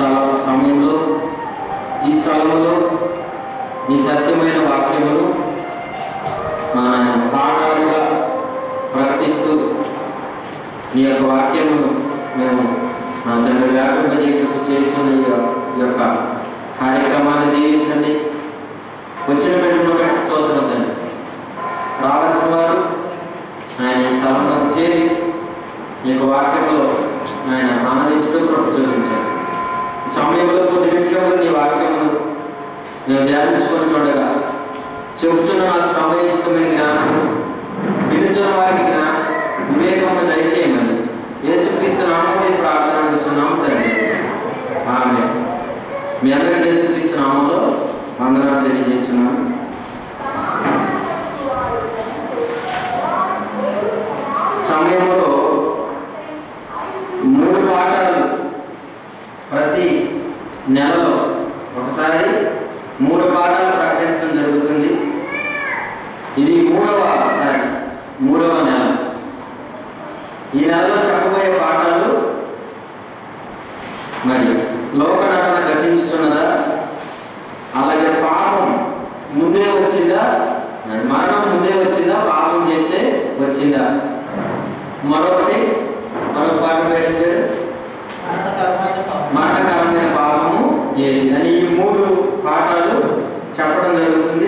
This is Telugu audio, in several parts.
స్థల సమయంలో ఈ స్థలంలో నీ సత్యమైన వాక్యములు మన పాఠాలుగా ప్రకటిస్తూ నీ యొక్క వాక్యమును మేము నా తండ్రి వ్యాపంగా జీవితకు చేర్చున్న ఈ యొక్క- ఈ యొక్క కార్యక్రమాన్ని దీవించండి వచ్చిన పెట్టిన బట్టి స్తోత్రం తండ్రి రావాల్సిన వారు ఆయన ఈ స్థలంలో చేరి ఈ యొక్క వాక్యంలో ఆయన ఆనందించుతూ కృప చూపించారు ఈ సమయంలో కొద్ది నిమిషంలో నీ వాక్యమును నేను ధ్యానించుకొని చూడగా చెబుతున్న నాకు సమయోచితమైన జ్ఞానము వినుచున్న వారికి జ్ఞానం వివేకము దయచేయమని యేసుక్రీస్తు నామంలో ఈ ప్రార్థన అడుగుతున్నాము తండ్రి ఆమె మీ అందరికీ యేసుక్రీస్తు నామంలో వందనాలు తెలియజేస్తున్నాను సమయంలో మూడు పాఠాలు ప్రతి నెలలో ఒకసారి మూడు పాఠాలు ప్రకటించడం జరుగుతుంది ఇది మూడవ సారి మూడవ నెల ఈ నెలలో చెప్పబోయే పాఠాలు మరి లోక నటన గతించుతున్నదా అలాగే పాపం ముందే వచ్చిందా మరి మరణం ముందే వచ్చిందా పాపం చేస్తే వచ్చిందా మరొకటి మరొక పాఠం ఏంటంటే మరణకరమైన పాపము ఏది అని ఈ మూడు పాఠాలు చెప్పడం జరుగుతుంది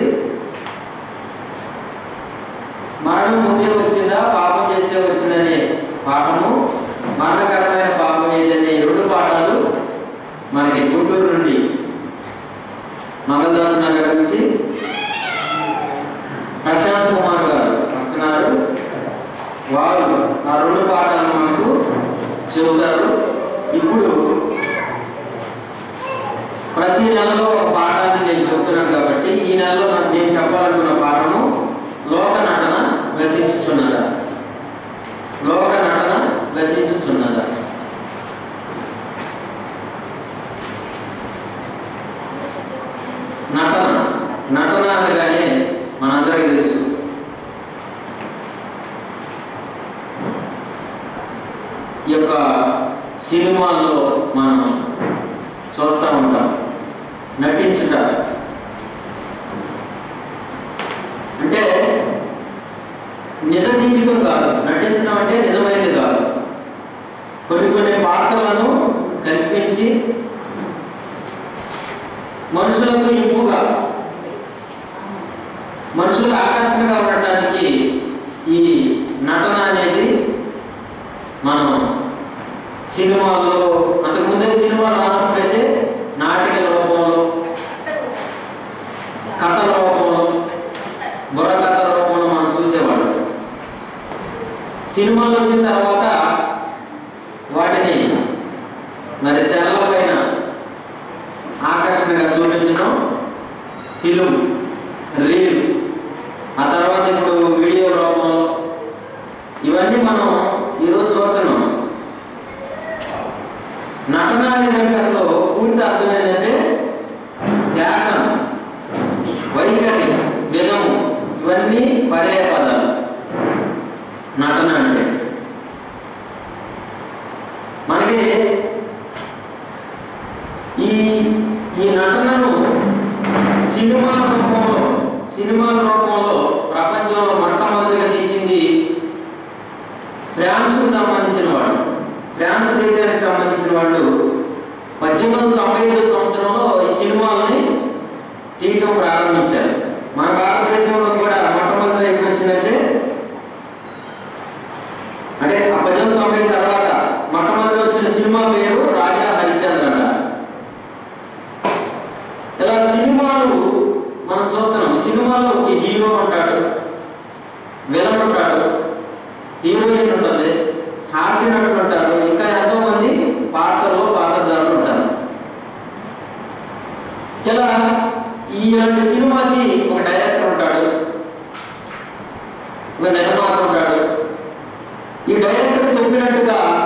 మరణం ముందే వచ్చిందా పాపం చేస్తే వచ్చిందనే పాఠము మరణకరమైన పాపం ఏదనే రెండు పాఠాలు మనకి గుంటూరు నుండి మంగళదాస్ నగర్ నుంచి ప్రశాంత్ కుమార్ గారు వస్తున్నారు వారు ఆ రెండు పాఠాలు మనకు చెబుతారు ఇప్పుడు ప్రతి నెలలో ఒక పాఠాన్ని నేను చెబుతున్నాను కాబట్టి ఈ నెలలో నాకు నేను చెప్పాలనుకున్న పాఠము లోక నటన గతించుచున్నదా లోక నటన గతించుచున్నదా నటన నటన అనగానే మనందరికీ తెలుసు ఈ యొక్క సినిమాల్లో మనం చూస్తూ ఉంటాం నటించుట అంటే నిజ జీవితం కాదు నటించడం అంటే నిజమైనది కాదు కొన్ని కొన్ని పాత్రలను కల్పించి మనుషులకు ఇంపుగా మనుషులకు ఆకర్షణగా ఉండటానికి ఈ నటన అనేది మనం సినిమాల్లో అంతకుముందే సినిమాలు రానప్పుడైతే నాటక రూపంలో కథల రూపంలో బుర్రకథ రూపంలో మనం చూసేవాళ్ళం సినిమాలు వచ్చిన తర్వాత వాటిని మరి తెరల పైన ఆకర్షణగా చూపించడం ఫిలిం రీల్ ఆ తర్వాత ఇప్పుడు వీడియో రూపంలో ఇవన్నీ మనం ఈరోజు చూస్తున్నాం నటన అనే దానికి అసలు పూర్తి అర్థం ఏంటంటే ఫ్యాషన్ వైఖరి విధము ఇవన్నీ పర్యాయ పదాలు నటన అంటే మనకి ఈ ఈ నటనను సినిమా రూపంలో సినిమాల రూపంలో ప్రపంచంలో మొట్టమొదటిగా తీసింది ఫ్రాన్స్కు సంబంధించిన వాళ్ళు ఫ్రాన్స్ దేశానికి సంబంధించిన వాళ్ళు పద్దెనిమిది వందల తొంభై ఐదు సంవత్సరంలో ఈ సినిమాలని తీయటం ప్రారంభించారు మన భారతదేశంలో కూడా మొట్టమొదటి ఎప్పుడు వచ్చిందంటే అంటే ఆ పద్దెనిమిది వందల తొంభై తర్వాత మొట్టమొదటి వచ్చిన సినిమా పేరు రాజా హరిచంద్ర ఇలా సినిమాలు మనం చూస్తున్నాం ఈ సినిమాలో ఒక హీరో ఉంటాడు విలన్ ఉంటాడు హీరోయిన్ ఉంటుంది హాస్య నటులు ఉంటారు ఇంకా ఎంతో మంది పాత్రలు పాత్రధారులు ఉంటారు ఇలా ఇలాంటి సినిమాకి ఒక డైరెక్టర్ ఉంటాడు ఒక నిర్మాత ఉంటాడు ఈ డైరెక్టర్ చెప్పినట్టుగా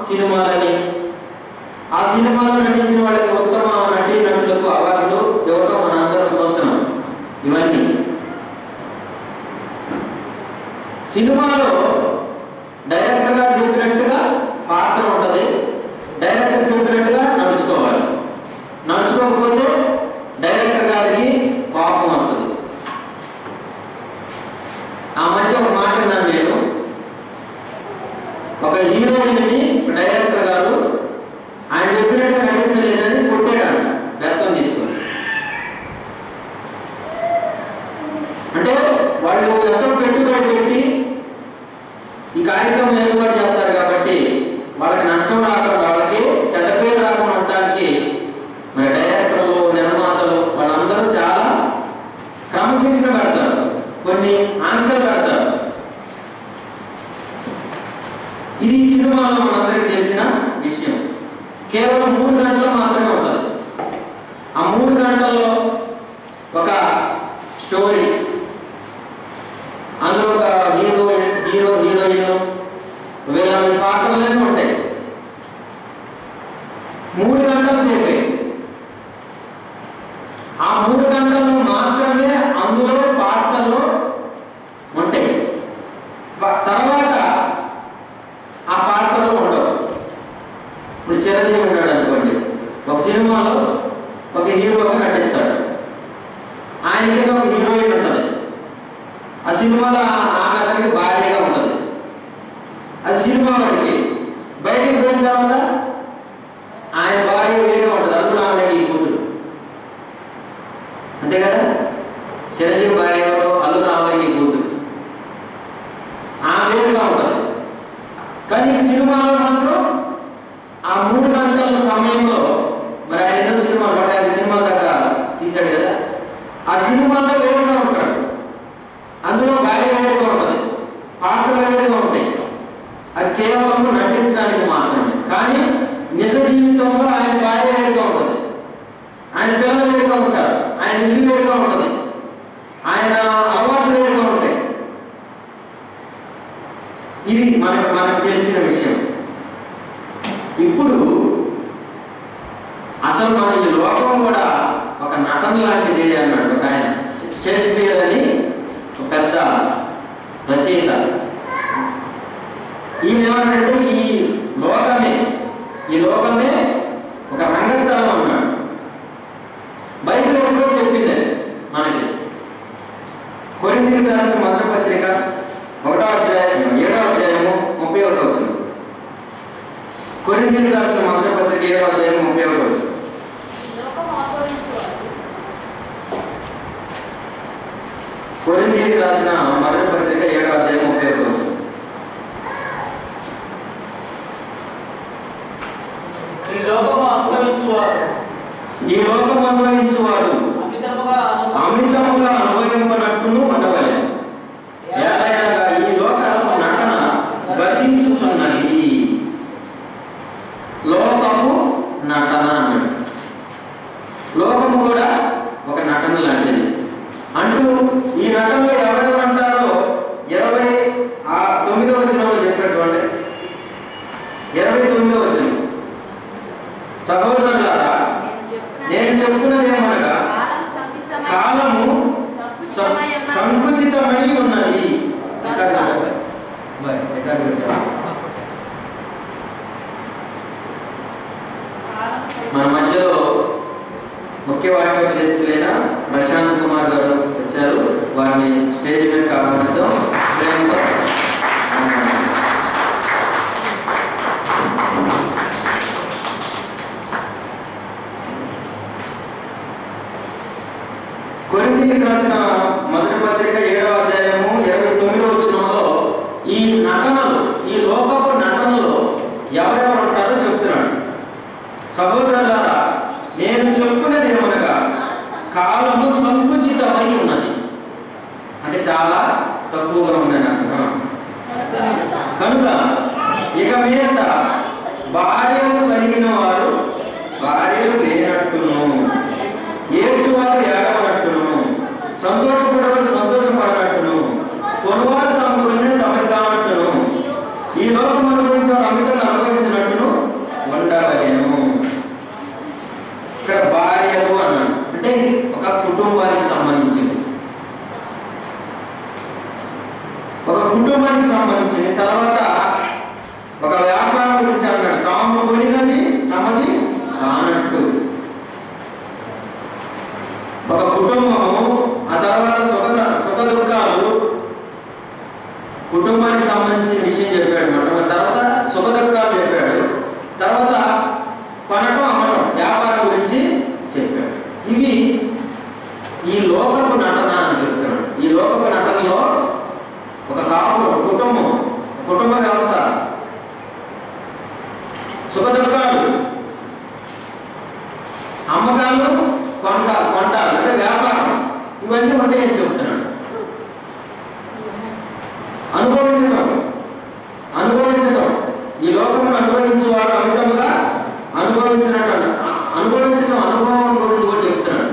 సినిమాలని ఆ సినిమాలో నటించిన వాళ్ళకి ఉత్తమ నటి నటులకు అవార్డులు ఇవ్వడం మన అందరం చూస్తున్నాం ఇవన్నీ సినిమాలో డైరెక్టర్ గారు చెప్పినట్టుగా పాత్ర ఉంటుంది డైరెక్టర్ చెప్పినట్టుగా నడుచుకోవాలి నడుచుకోకపోతే డైరెక్టర్ గారికి కోపం వస్తుంది ఆ మధ్య ఒక మాట విన్నాను నేను ఒక హీరోయిన్ని డైరెక్టర్ గారు ఆయన చెప్పినట్టుగా నటించలేదని కొట్టాడు వ్యక్తం తీసుకొని అంటే వాళ్ళు ఎంతో పెట్టుబడి పెట్టి ఈ కార్యక్రమం ఏర్పాటు చేస్తారు కాబట్టి వాళ్ళకి నష్టం రాకుండా వాళ్ళకి చెడ్డ పేరు రాకుండా ఉండడానికి మరి డైరెక్టర్లు నిర్మాతలు వాళ్ళందరూ చాలా క్రమశిక్షణ పెడతారు కొన్ని ఆంక్షలు పెడతారు ఇది ఈ సినిమాలో మనందరికీ తెలిసిన విషయం కేవలం మూడు గంటలు మాత్రమే ఉంటుంది ఆ మూడు గంటల్లో ఒక స్టోరీ అందులో ఒక హీరో హీరో హీరోయిన్ వీళ్ళ పాత్రలనే ఉంటాయి మూడు గంటల సేపే ఆ మూడు గంటల్లో మాత్రమే అందులో పాత్రలు ఉంటాయి బ- తర్వాత ఆ పాత్రలు ఉండవు ఇప్పుడు చిరంజీవి ఉన్నాడు అనుకోండి ఒక సినిమాలో ఒక హీరోగా నటిస్తాడు ఆయనకి ఒక హీరోయిన్ ఉంటుంది ఆ సినిమాలో ఆ- ఆమె అతనికి భార్యగా ఉంటుంది అది సినిమా వాడికి బయటికి పోయిన తర్వాత ఆయన భార్య వేరుగా ఉంటుంది అందులో ఆమెకి ఈ కూతురు అంతే కదా చిరంజీవి భార్య ఎవరు అల్లు రామయ్య కూతురు ఆమె వేరుగా ఉంటుంది కానీ ఈ సినిమాలో మాత్రం ఆ మూడు గంటల సమయంలో మరి ఆయన ఎన్నో సినిమాలు నూట యాభై సినిమాల దాకా తీశాడు కదా ఆ సినిమాలో వేరుగా ఉంటాడు అందులో భార్య వేరుగా ఉంటుంది పాత్రలు వేరుగా ఉంటాయి అది కేవలం నటించడానికి మాత్రమే కానీ నిజ జీవితంలో ఆయన భార్య వేరుగా ఉంటుంది ఆయన పిల్లలు వేరుగా ఉంటారు ఆయన ఇల్లు వేరుగా ఉంటుంది ఆయన అలవాట్లు వేరుగా ఉంటాయి ఇది మనకు మనకు తెలిసిన విషయం ఇప్పుడు అసలు మన ఈ లోకం కూడా ఒక నటన లాంటిది అన్నాడు ఒక ఆయన షేక్స్పియర్ అని ఒక పెద్ద రచయిత ఈయన ఏమన్నాడంటే ఈ లోకమే ఈ లోకమే ఒక రంగస్థలం అన్నాడు బైబిల్ ఎప్పుడో చెప్పింది అది మనకి కొరింథీయులకు రాసిన మొదటి పత్రిక ఒకటో అధ్యాయం ఏడో అధ్యాయము ముప్పై ఒకటో వచ్చింది కొరింథీయులకు రాసిన మొదటి పత్రిక ఏడో అధ్యాయం ముప్పై ఒకటో వచ్చింది లోకం ఆహ్వానించువాడు కొరింథీయులకు రాసిన మొదటి పత్రిక ఏడో అధ్యాయం ముప్పై ఒకటో వచ్చింది ఈ లోకము అనుభవించువారు ఈ లోకం అనుభవించువాడు అమితముగా అమితముగా అనుభవింపనట్టును ఉండవలెను ఏలయనగా ఈ లోకపు నటన గతించుచున్నది లోకపు నటన అన్నాడు లోకము కూడా ఒక నటన లాంటిది అంటూ ఈ నటనలో ఎవరెవరు అంటారో ఇరవై ఆ తొమ్మిదో వచ్చిన చెప్పేటువంటి ఇరవై తొమ్మిదో వచ్చిన సహోదరులారా నేను చెప్పుకున్నది ఏమనగా కాలం సంక్లిష్టమై- కాలము స- సంక్లిష్టమై ఉన్నది. సంకుచితమై ఉన్నది రికార్డు పెట్టావా? బాయ్, రికార్డు పెట్టావా? కాలం మన మధ్యలో ముఖ్య వాక్యోపదేశకులైన ప్రశాంత్ కుమార్ గారు వచ్చారు వారిని స్టేజ్ మీద కాపాడుతాం ప్రేమతో కొరింథీయులకు రాసిన మొదటి పత్రిక ఏడవ అధ్యాయము ఇరవై తొమ్మిదో వచ్చినంలో ఈ నటనలు ఈ లోకపు నటనలో ఎవరెవరు ఉంటారో చెప్తున్నాడు సహోదరులారా నేను చెప్పుకున్నది ఏమనగా కాలము సంకుచితమై ఉన్నది అంటే చాలా తక్కువగా ఉందని అంటున్నాను కనుక ఇక మీద భార్యలు కలిగిన వారు భార్యలు లేనట్టును ఏడ్చువారు ఏడవనట్టును సంతోషపడవారు సంతోషపడనట్టును కొనువారు తమ కొన్ని తమకి కానట్టును ఈ లోకం అనుభవించారు అమితంగా అనుభవించినట్టును ఉండవలెను ఇక్కడ భార్యలు అన్నాడు అంటే ఇది ఒక కుటుంబానికి సంబంధించింది ఒక కుటుంబానికి సంబంధించింది తర్వాత ఒక వ్యాపారం గురించి అన్నాడు తాము కొనినది తమది కానట్టు ఒక కుటుంబము ఆ తర్వాత సుఖ సుఖ దుఃఖాలు కుటుంబానికి సంబంధించిన విషయం చెప్పాడు మాట తర్వాత సుఖ దుఃఖాలు చెప్పాడు తర్వాత కొనటం అమ్మటం వ్యాపారం గురించి చెప్పాడు ఇవి ఈ లోకపు నటన అని చెప్తున్నాడు ఈ లోకపు నటనలో ఒక కాపు ఒక కుటుంబం కుటుంబ వ్యవస్థ సుఖ దుఃఖాలు అమ్మకాలు కొంట కొంటాలు అంటే వ్యాపారం ఇవన్నీ ఉంటాయని చెప్తున్నాడు అనుభవించడం అనుభవించడం ఈ లోకమును అనుభవించేవాడు అమితంగా అనుభవించినట్టు అనుభవించడం అనుభవం గురించి కూడా చెప్తున్నాడు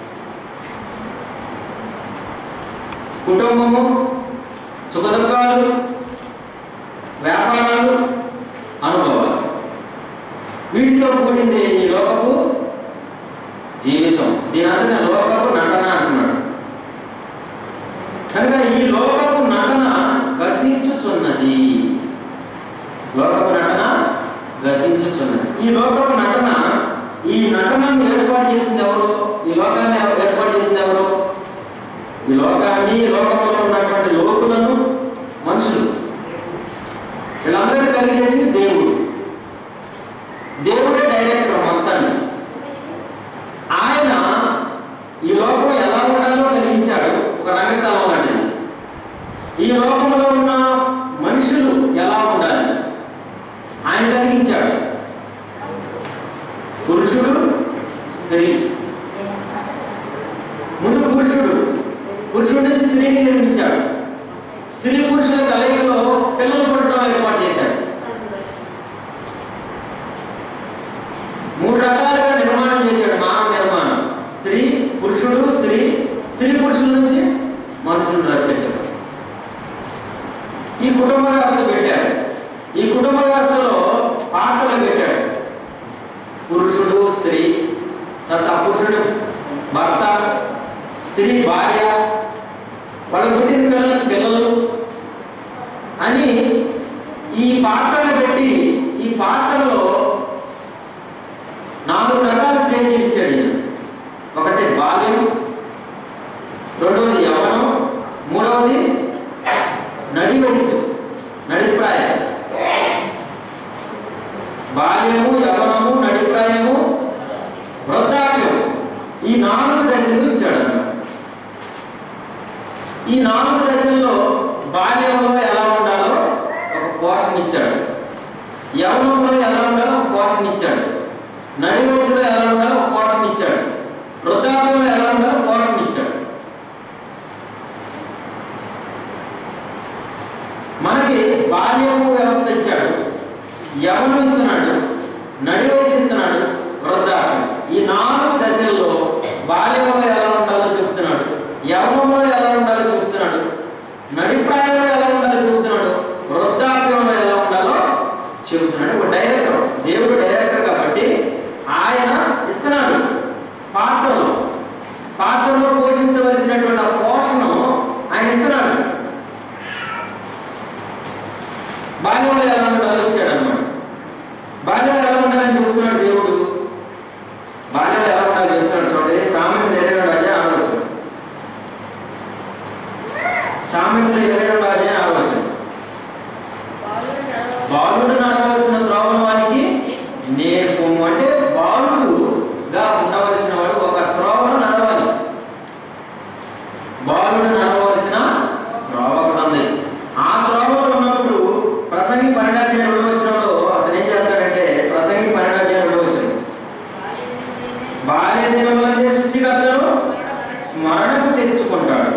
కుటుంబము సుఖ దుఃఖాలు వ్యాపారాలు అనుభవాలు వీటితో కూడింది ఈ లోకపు జీవితం దీని అంతగా లోకపు నటన అంటున్నాడు కనుక ఈ లోకపు నటన గతించుచున్నది లోకపు నటన గతించుచున్నది ఈ లోకపు నటన ఈ నటనను ఏర్పాటు చేసింది ఎవరు ఈ లోకాన్ని ఎవరు ఏర్పాటు చేసింది ఎవరు ఈ లోకాన్ని ఈ లోకంలో ఉన్నటువంటి లోకులను మనుషులు వీళ్ళందరూ కలిగేసి దేవుడు దేవుడే డైరెక్టర్ మొత్తాన్ని ఆయన ఈ లోకం ఎలా ఉండాలో కలిగించాడు ఒక రంగస్థలం లాంటిది ఈ లోకంలో ఉన్న మనుషులు ఎలా ఉండాలి ఆయన కలిగించాడు పురుషుడు స్త్రీ ముందు పురుషుడు పురుషుడు నుంచి స్త్రీని నిర్మించాడు స్త్రీ పురుషుల కలయికలో పిల్లలు పుట్టడం ఏర్పాటు చేశాడు మూడు రకాలుగా నిర్మాణం చేశాడు మానవ నిర్మాణం స్త్రీ పురుషుడు స్త్రీ స్త్రీ పురుషుల నుంచి మనుషులను రప్పించాడు ఈ కుటుంబ వ్యవస్థ పెట్టాడు ఈ కుటుంబ వ్యవస్థలో పాత్రలు పెట్టాడు పురుషుడు స్త్రీ తర్వాత పురుషుడు భర్త స్త్రీ భార్య వాళ్ళ పుట్టిన పిల్లలు పిల్లలు అని ఈ పాత్రలు పెట్టి ఈ పాత్రలో నాలుగు రకాల స్టేజీలు ఇచ్చాడు ఈయన. ఒకటి బాల్యం రెండవది యవనం మూడవది నడి వయసు నడిప్రాయం బాల్యము యవనము నడిప్రాయము వృద్ధాప్యం ఈ నాలుగు దశలు ఇచ్చాడు అన్నమాట. ఈ నాలుగు దశల్లో బాల్యంలో ఎలా ఉండాలో ఒక పోషణ ఇచ్చాడు యవనంలో ఎలా ఉండాలో ఒక పోషణ ఇచ్చాడు నడి వయసులో ఎలా ఉండాలో ఒక పోషణ ఇచ్చాడు వృద్ధాప్యంలో ఎలా ఉండాలో పోషణ ఇచ్చాడు మనకి బాల్యము వ్యవస్థ ఇచ్చాడు యవనం ఇస్తున్నాడు నడి వయసు ఇస్తున్నాడు వృద్ధాప్యం ఈ నాలుగు దశల్లో బాల్యంలో ఎలా ఉండాలో చెప్తున్నాడు యవనంలో ఎలా ఉండాలో చెప్తున్నాడు నడిప్రాయంలో ఎలా ఉండాలో చెబుతున్నాడు వృద్ధాప్యంలో ఎలా ఉండాలో చెబుతున్నాడు ఒక డైరెక్టర్ దేవుడు డైరెక్టర్ కాబట్టి ఆయన ఇస్తున్నాడు పాత్రలో పాత్రలో పోషించవలసినటువంటి ఆ పోషణ ఆయన ఇస్తున్నాడు బాల్యంలో ఎలా ఉండాలో ఇచ్చాడు అనమాట బాల్యంలో ఎలా ఉండాలని చెబుతున్నాడు దేవుడు బాల్యంలో ఎలా ఉండాలో చెబుతున్నాడు చూడండి సామెత ఇరవై రెండు అధ్యాయం ఆలోచన సామెతలు ఇరవై రెండు అధ్యాయం ఆలోచన బాలుడు నడవలసిన త్రోవను వానికి నేర్పు అంటే బాలుడుగా ఉండవలసిన వాడు ఒక త్రోవను నడవాలి బాలుడు నడవలసిన త్రోవ కూడా ఉంది ఆ త్రోవలో ఉన్నప్పుడు ప్రసంగి పన్నెండు రెండో వచ్చినప్పుడు అతను ఏం చేస్తాడంటే ప్రసంగి పన్నెండు రెండో వచ్చిన బాల్య దినములందే సృష్టికర్తను స్మరణకు తెచ్చుకుంటాడు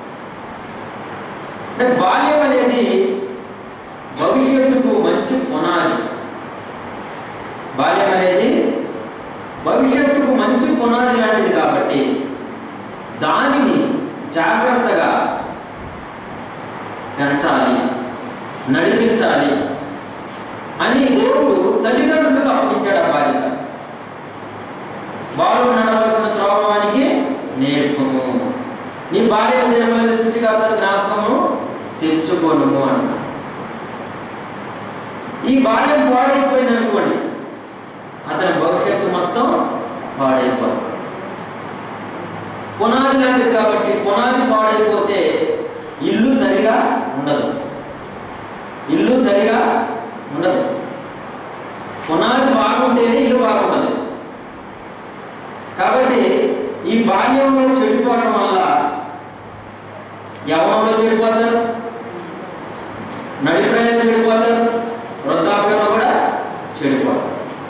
అంటే బాల్యం అనేది భవిష్యత్తుకు మంచి పునాది బాల్యం అనేది భవిష్యత్తుకు మంచి పునాది లాంటిది కాబట్టి దానిని జాగ్రత్తగా పెంచాలి నడిపించాలి అని దేవుడు తల్లిదండ్రులకు అప్పగించాడు ఆ బాధ్యత వారు నడవలసిన త్రోవవానికి నేర్పము నీ భార్య దినమైన సృష్టికర్తను జ్ఞాపకము తెచ్చుకోను అని ఈ బాల్యం పాడైపోయింది అనుకోండి అతని భవిష్యత్తు మొత్తం పాడైపోతుంది పునాది లాంటిది కాబట్టి పునాది పాడైపోతే ఇల్లు సరిగా ఉండదు ఇల్లు సరిగా ఉండదు పునాది బాగుంటేనే ఇల్లు బాగుంటుంది కాబట్టి ఈ బాల్యంలో చెడిపోవడం వల్ల యవనంలో చెడిపోతారు నడిప్రాయంలో చెడిపోతారు వృద్ధాప్యంలో కూడా చెడిపోతారు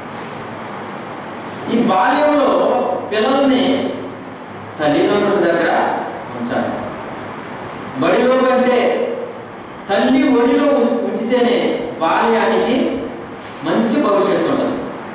ఈ బాల్యంలో పిల్లల్ని తల్లిదండ్రుల దగ్గర ఉంచాలి బడిలో కంటే తల్లి ఒడిలో ఉంచ- ఉంచితేనే బాల్యానికి మంచి భవిష్యత్తు ఉంటుంది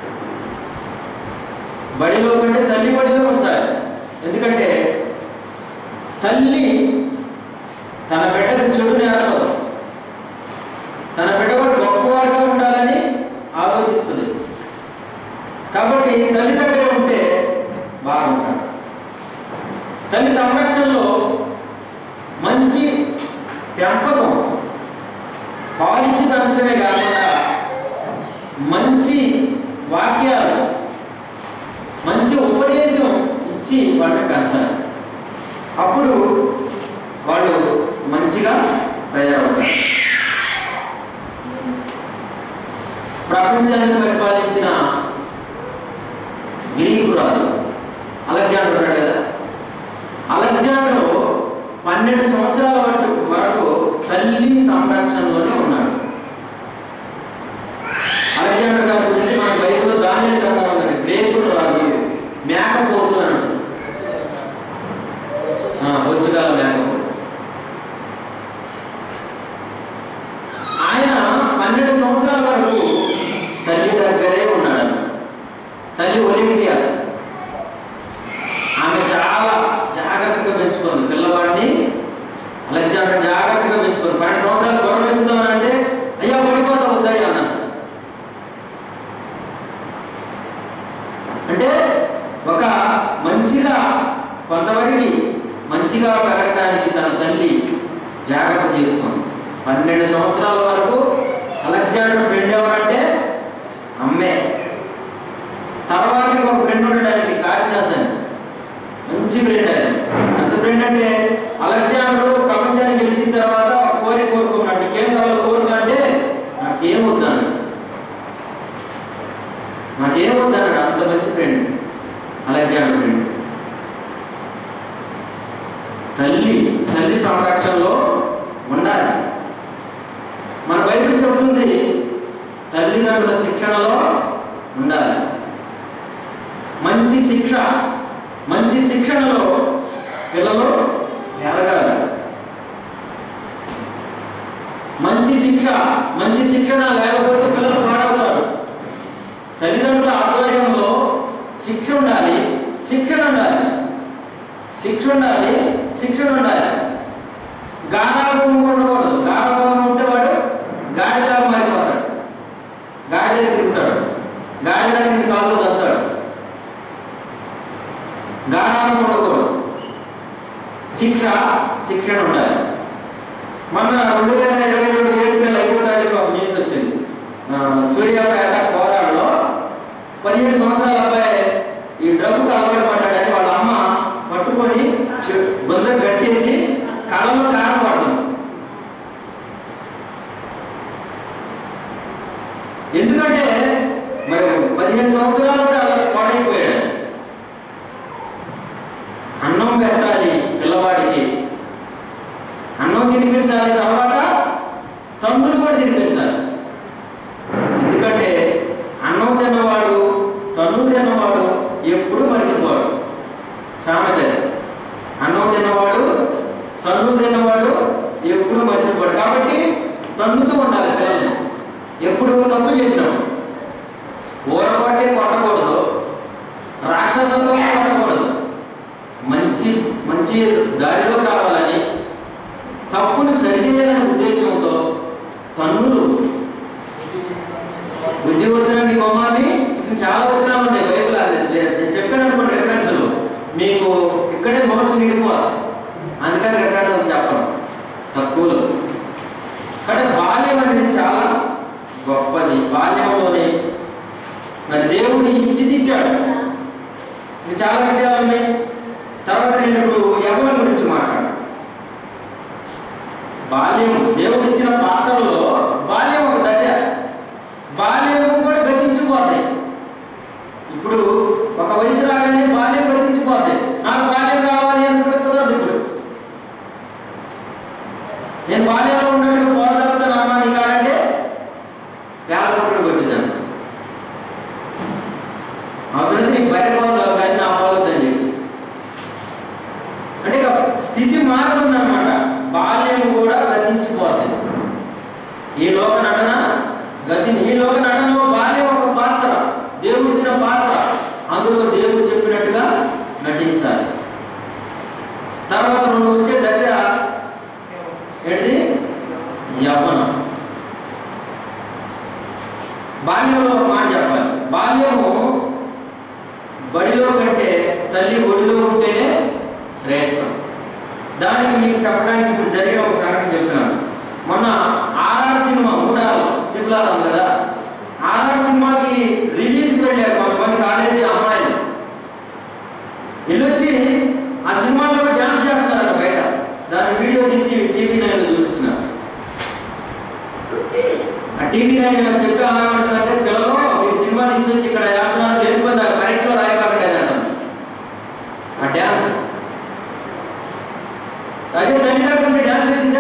బడిలో కంటే తల్లి బడిలో ఉంచాలి ఎందుకంటే తల్లి తన బిడ్డకు చెడు నేర్పదు తన బిడ్డ కూడా గొప్పవాడిగా ఉండాలని ఆలోచిస్తుంది కాబట్టి తల్లి దగ్గర ఉంటే బాగుంటాడు తల్లి సంరక్షణలో మంచి పెంపకం పాలిచ్చి పెంచడమే కాకుండా మంచి వాక్యాలు మంచి ఉపదేశం ఇచ్చి వాళ్ళని పెంచాలి అప్పుడు వాళ్ళు మంచిగా తయారవుతారు ప్రపంచాన్ని పరిపాలించిన గ్రీకు రాజు అలెగ్జాండర్ ఉన్నాడు కదా అలెగ్జాండర్ పన్నెండు సంవత్సరాల వరకు వరకు తల్లి సంరక్షణలోనే ఉన్నాడు అలెగ్జాండర్ గారి గురించి మన బైబిల్లో దాని గ్రంథం ఉందండి గ్రేకుడు రాజు మేకపోతు అన్నాడు బొచ్చుగాల మేకపోతు ఆయన పన్నెండు సంవత్సరాల వరకు తల్లి దగ్గరే ఉన్నాడు తల్లి ఒలింపియాస్ ఆమె చాలా జాగ్రత్తగా పెంచుకుంది పిల్లవాడిని అలెగ్జాండర్ జాగ్రత్తగా పెంచుకుంది పన్నెండు సంవత్సరాలు గొడవ ఎక్కుతానంటే అయ్యా పడిపోతా వద్దయ్యా అన్నాను అంటే ఒక మంచిగా కొంతవరకు మంచిగా పెరగడానికి తన తల్లి జాగ్రత్త చేసుకుంది పన్నెండు సంవత్సరాల వరకు అలెగ్జాండర్ ఫ్రెండ్ ఎవరంటే అమ్మే తర్వాత ఒక ఫ్రెండ్ ఉండడానికి కార్డినాస్ అని మంచి ఫ్రెండ్ ఆయన ఎంత ఫ్రెండ్ అంటే అలెగ్జాండర్ ప్రపంచాన్ని గెలిచిన తర్వాత ఒక కోరిక కోరుకున్నాడు నీకేం కావాలో కోరిక అంటే నాకేం వద్దన్నాడు నాకేం వద్దన్నాడు అంత మంచి ఫ్రెండ్ అలెగ్జాండర్ ఫ్రెండ్ తల్లి తల్లి సంరక్షణలో ఉండాలి మన బైబిల్ చెబుతుంది తల్లిదండ్రుల శిక్షణలో ఉండాలి మంచి శిక్ష మంచి శిక్షణలో పిల్లలు ఎరగాలి మంచి శిక్ష మంచి శిక్షణ లేకపోతే పిల్లలు పాడవుతారు తల్లిదండ్రుల ఆధ్వర్యంలో శిక్ష ఉండాలి శిక్షణ ఉండాలి శిక్ష ఉండాలి శిక్షణ ఉండాలి గారాభం ఉండకూడదు గారాభం ఉంటే వాడు గాడిలాగా మారిపోతాడు గాడిద తిరుగుతాడు గాడిలాగా నీ కాళ్ళు దంతాడు గారాభం ఉండకూడదు శిక్ష శిక్షణ ఉండాలి మొన్న రెండు వేల ఇరవై రెండు ఏప్రిల్ ఐదో తారీఖు ఒక న్యూస్ వచ్చింది ఆ, సూర్యాపేట కోరాడులో పదిహేను సంవత్సరాల అబ్బాయి ఈ డ్రగ్కు అలవాటు పడ్డాడని వాళ్ళ అమ్మ పట్టుకొని చె- గుంజ కట్టేసి కళ్ళలో కారం పడుతుంది ఎందుకంటే మరి పదిహేను సంవత్సరాలు కూడా అలా పాడైపోయాడు అన్నం పెట్టాలి పిల్లవాడికి అన్నం తినిపించాలి తర్వాత తమ్ముడు కూడా తినిపించాలి ఎందుకంటే అన్నం తిన్నవాడు తన్ను తిన్నవాడు ఎప్పుడు మర్చిపోడు సామెత అది. అన్నం తిన్నవాడు తన్ను తిన్నవాడు ఎప్పుడు మర్చిపోడు కాబట్టి తన్నుతూ ఉండాలి పిల్లల్ని ఎప్పుడు తప్పు చేసినాము ఊరపాటే కొట్టకూడదు రాక్షసత్వం కొట్టకూడదు మంచి మంచి దారిలో రావాలని తప్పుని సరిచేయాలనే ఉద్దేశంతో తన్నులు బుద్ధి వచ్చిన నీ కుమార్ని చాలా వచనాలు ఉన్నాయి బైబిల్ అది నేను నేను చెప్పాను అనుకోండి రెఫరెన్స్లు మీకు ఇక్కడే నోట్స్ నిండిపోవాలి అందుకని రెఫరెన్స్ చెప్పను తక్కువలో కానీ బాల్యం అనేది చాలా గొప్పది బాల్యంలోనే మరి దేవుడు ఈ స్థితి ఇచ్చాడు ఇది చాలా విషయాలు ఉన్నాయి తర్వాత నేను ఇప్పుడు యవ్వనం గురించి మాట్లాడు బాల్యం దేవుడు ఇచ్చిన పాత్రలో బాల్యం ఒక దశ బాల్యం కూడా గతించిపోతాయి ఇప్పుడు ఒక వయసు రాగానే బాల్యం గతించిపోతాయి నాకు బాల్యం కావాలి అనుకుంటే కుదరదు ఇప్పుడు నేను బాల్యంలో ఉన్నట్టుగా పోరాడుతాను అమ్మా నీ కాడంటే వేల కొట్టుడు కొట్టిందాను అవసరం నీకు బయట పోదావు కానీ నా పోవద్దని చెప్పి అంటే ఇక స్థితి మారుతుందన్నమాట బాల్యం కూడా గతించిపోతుంది ఈ లోక నటన గతి ఈ లోక నటనలో బాల్యం ఒక పాత్ర దేవుడు ఇచ్చిన పాత్ర అందులో దేవుడు చెప్పినట్టుగా నటించాలి తర్వాత రెండు వచ్చే దశ ఏంటిది యవ్వనం బాల్యంలో ఒక మాట చెప్పాలి బాల్యము బడిలో కంటే తల్లి ఒడిలో ఉంటేనే శ్రేష్టం దానికి మీకు చెప్పడానికి ఇప్పుడు జరిగిన ఒక సంఘటన చెప్తున్నాను మొన్న ఆర్ఆర్ సినిమా మూడాలు ట్రిపుల్ ఆర్ ఉంది కదా ఆర్ఆర్ సినిమాకి రిలీజ్కి వెళ్ళారు కొంతమంది కాలేజీ అమ్మాయిలు వెళ్ళొచ్చి ఆ సినిమాలో డ్యాన్స్ చేస్తున్నారట బయట దాని వీడియో తీసి టీవీ నైన్ చూపిస్తున్నారు ఆ టీవీ నైన్ చెప్పి ఏమంటుందంటే పిల్లలు మీరు సినిమా తీసుకొచ్చి ఇక్కడ వేస్తున్నారు లేకపోతే పరీక్షలో రాయబాకండి అంటారు ఆ డ్యాన్స్ అదే తల్లి దగ్గర ఉండి డ్యాన్స్ చేసిందా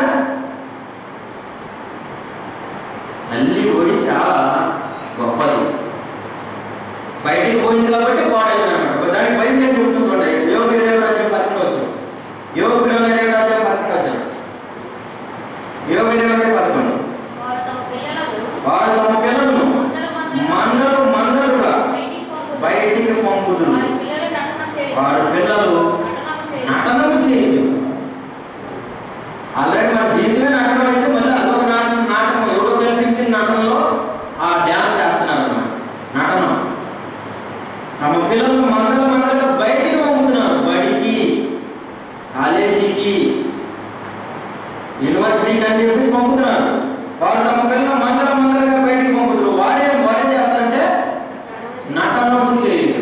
తల్లి ఒడి చాలా గొప్పది బయటికి పోయింది కాబట్టి పాడైంది అనమాట దానికి బయట నేను చెప్తుంది చూడండి యోగి రేవరాజ్యం పదకొండవచ్చు యోగి రేవరాజ్యం పదకొండవచ్చు యోగి రేవరాజ్యం పదకొండు వారు తమ పిల్లలకు వారు తమ పిల్లలను మందలు మందలుగా బయటికి పంపుతారు. బయటికి పంపుదురు వారి పిల్లలు నటన చేయరు. వారి పిల్లలు నటన చేయరు. నటనము చేయదు ఆల్రెడీ మన జీవితమే నటన అయితే మళ్ళీ అదొక నాటకం నాటకం ఎవడో కల్పించిన నటనలో ఆ డ్యాన్స్ చేస్తున్నారు అన్నమాట నటనం తమ పిల్లలను మందల మందలుగా బయటికి పంపుతున్నారు బడికి కాలేజీకి యూనివర్సిటీకి అని చెప్పేసి పంపుతున్నారు వారు తమ పిల్లలు మందల మందలుగా బయటికి పంపుతారు వారే వారే చేస్తారంటే నటనము చేయదు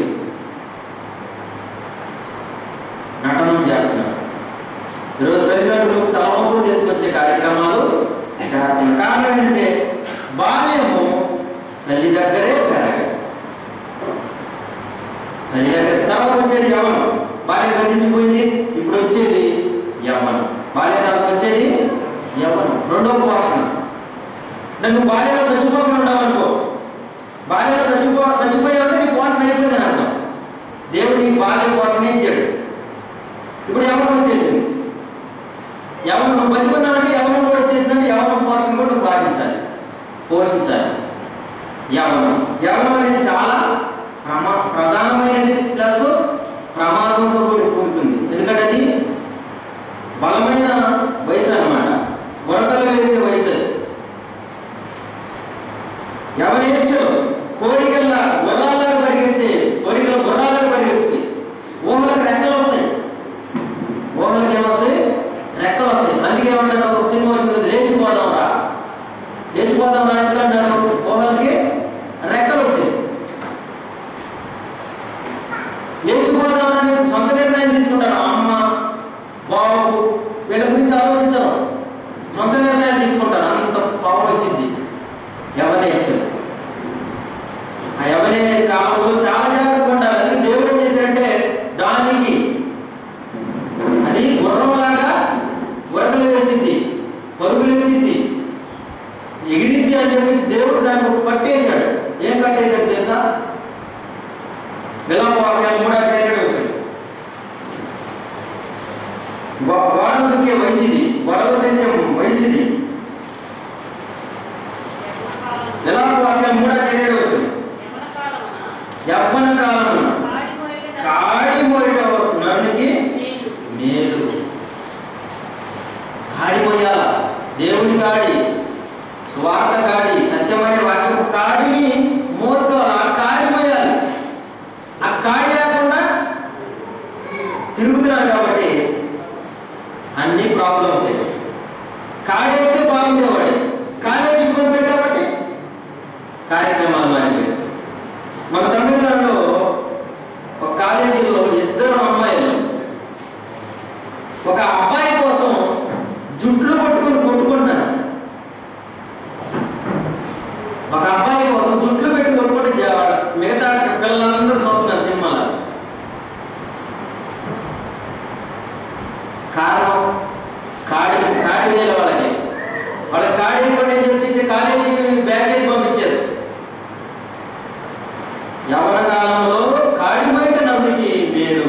నటనం చేస్తున్నారు ఈరోజు తల్లిదండ్రులు తలవంపులు తీసుకొచ్చే కార్యక్రమాలు చేస్తున్నారు కారణం ఏంటంటే బాల్యము తల్లి దగ్గరే పెరగాలి తల్లి దగ్గర తర్వాత వచ్చేది యవ్వనం బాల్యం గతించిపోయింది ఇప్పుడు వచ్చేది యవ్వనం బాల్య తర్వాత వచ్చేది యవ్వనం రెండో పోషణ నన్ను బాల్యంలో చచ్చిపోకుండా ఉండాలనుకో బాల్యంలో చచ్చిపో చచ్చిపోయావంటే నీ పోషణ అయిపోయిందని అర్థం దేవుడు నీ బాల్య పోషణ ఇచ్చాడు ఇప్పుడు యవనం వచ్చేసింది యవనం నువ్వు బతుకున్నావంటే యవనం కూడా వచ్చేసిందంటే యవనం పోషణ కూడా నువ్వు పాటించాలి పోషించాలి యవనం యవనం అనేది చాలా ప్రమా ప్రధానమైనది ప్లస్ ప్రమాదంతో కూడి కూడుకుంది ఎందుకంటే అది బలమైన వయసు అన్నమాట ఉరకలు వేసే వయసు అది. ఎవరేచ్చు కోరికల్లా గుర్రాలుగా పరిగెత్తి కోరికలు గుర్రాలుగా పరిగెత్తి ఊహలకు రెక్కలు వస్తాయి ఊహలకు ఏమొస్తాయి రెక్కలు వస్తాయి అందుకే ఏమంటారు ఒక సినిమా వచ్చింది లేచిపోదాం రా లేచిపోదాం రా ఎందుకంటారు ఊహలకి రెక్కలు వచ్చాయి లేచిపోదాం అని సొంత నిర్ణయం తీసుకుంటారు అమ్మ బాబు వీళ్ళ గురించి ఆలోచించరు సొంత నిర్ణయాలు తీసుకుంటారు అంత పవర్ వచ్చింది ఎవరిని ఇచ్చారు ఆ ఎవరి కాలంలో చాలా జాగ్రత్తగా ఉండాలి అందుకే దేవుడు ఏం చేశాడంటే దానికి అది గుర్రంలాగా ఉరకలు వేసింది పరుగులు ఎత్తింది ఎగిరిద్ది అని చెప్పేసి దేవుడు దానికి ఒక కట్టేశాడు ఏం కట్టేశాడు తెలుసా విలాప వాక్యాలు మూడు అధ్యాయులు వచ్చాడు గొ- గోడలు దుక్కే వయసుది గొడవలు తెచ్చే వయసుది విలాప వాక్యాలు మూడు అధ్యాయులు వచ్చాడు యవ్వన యవ్వన కాలమున కాలమున కాడిపోయేట కాడి మోయట నరునికి మేలు. మేలు కాడి మోయాల దేవుని కాడి స్వార్థ కాడి సత్యమైన వాక్యపు కాడిని కార్యక్రమాలు మారిపోయాయి మన తమిళనాడులో ఒక కాలేజీలో ఇద్దరు అమ్మాయిలు ఒక అబ్బాయి కోసం జుట్లు పట్టుకొని కొట్టుకుంటున్నారు ఒక అబ్బాయి కోసం జుట్లు పెట్టి కొట్టుకుంటే జా- మిగతా పిల్లలందరూ చూస్తున్నారు సినిమాలో కారణం కాడి కాడి వేల వాళ్ళకి వాళ్ళకి కాడి ఇవ్వండి అని చెప్పించి కాలేజీకి బ్యాగ్ చేసి పంపించారు యవన కాలంలో కాడి బయట నవ్వునికి మేలు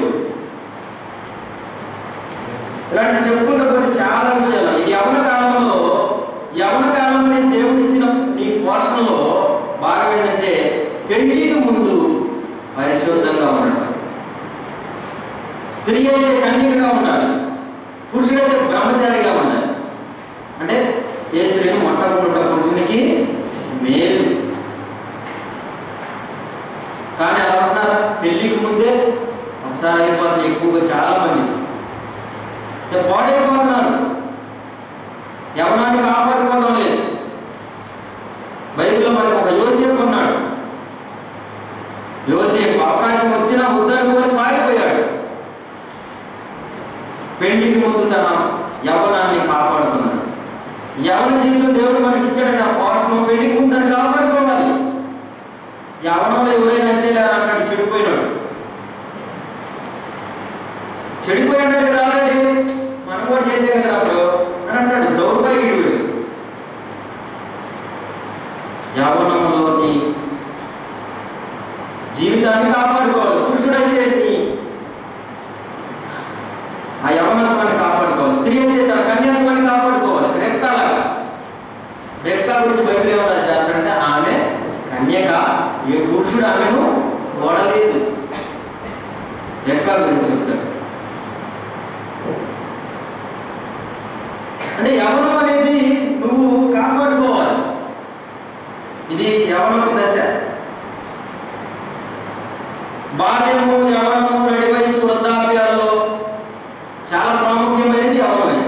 ఇలాంటి చెప్పుకుంటూ పోతే చాలా విషయాలు ఈ యవన కాలంలో యవన కాలంలో దేవుడు ఇచ్చిన నీ పోషణలో భాగం ఏంటంటే పెళ్లికి ముందు పరిశుద్ధంగా ఉండడం స్త్రీ అయితే కన్యకగా ఉండాలి పురుషుడైతే బ్రహ్మచారిగా ఉండాలి అంటే ఏ స్త్రీని మొట్టకుండా పురుషునికి మేలు కానీ అలా ఉన్నారా పెళ్లికి ముందే ఒకసారి అయిపోతుంది ఎక్కువగా చాలా మంది ఇక పాడైపోతున్నారు యవనాన్ని కాపాడుకోవడం లేదు బైబిల్లో మనకు ఒక యోసేపు ఉన్నాడు యోసేపు అవకాశం వచ్చినా వద్దనుకోని పారిపోయాడు పెళ్లికి ముందు తన యవనాన్ని కాపాడుకున్నాడు యవన జీవితం దేవుడు మనకి ఇచ్చాడు ఆ పోషణ పెళ్లికి ముందు దాన్ని కాపాడుకోవాలి యవనంలో ఎవరైనా అంతే అన్నాడు చెడిపోయినాడు చెడిపోయాడు కదా ఆల్రెడీ మనం కూడా చేసే కదా అప్పుడు అని అంటాడు దౌర్భాగ్యుడు వీడు యవనంలో నీ జీవితాన్ని కాపాడుకోవాలి పురుషుడైతే నీ ఆ యవనత్వాన్ని కాపాడుకోవాలి స్త్రీ అయితే తన కన్యాత్వాన్ని కాపాడుకోవాలి రెక్కలా రెక్క గురించి బైబిల్ ఏమన్నా చేస్తారంటే ఆమె కన్యక ఏ పురుషుడు ఆమెను ఓడలేదు రెక్క గురించి చెప్తాడు అంటే యవనం అనేది నువ్వు కాపాడుకోవాలి ఇది యవనపు దశ బాల్యము యవనము నడి వయసు వృద్ధాప్యాల్లో చాలా ప్రాముఖ్యమైనది యవన వయసు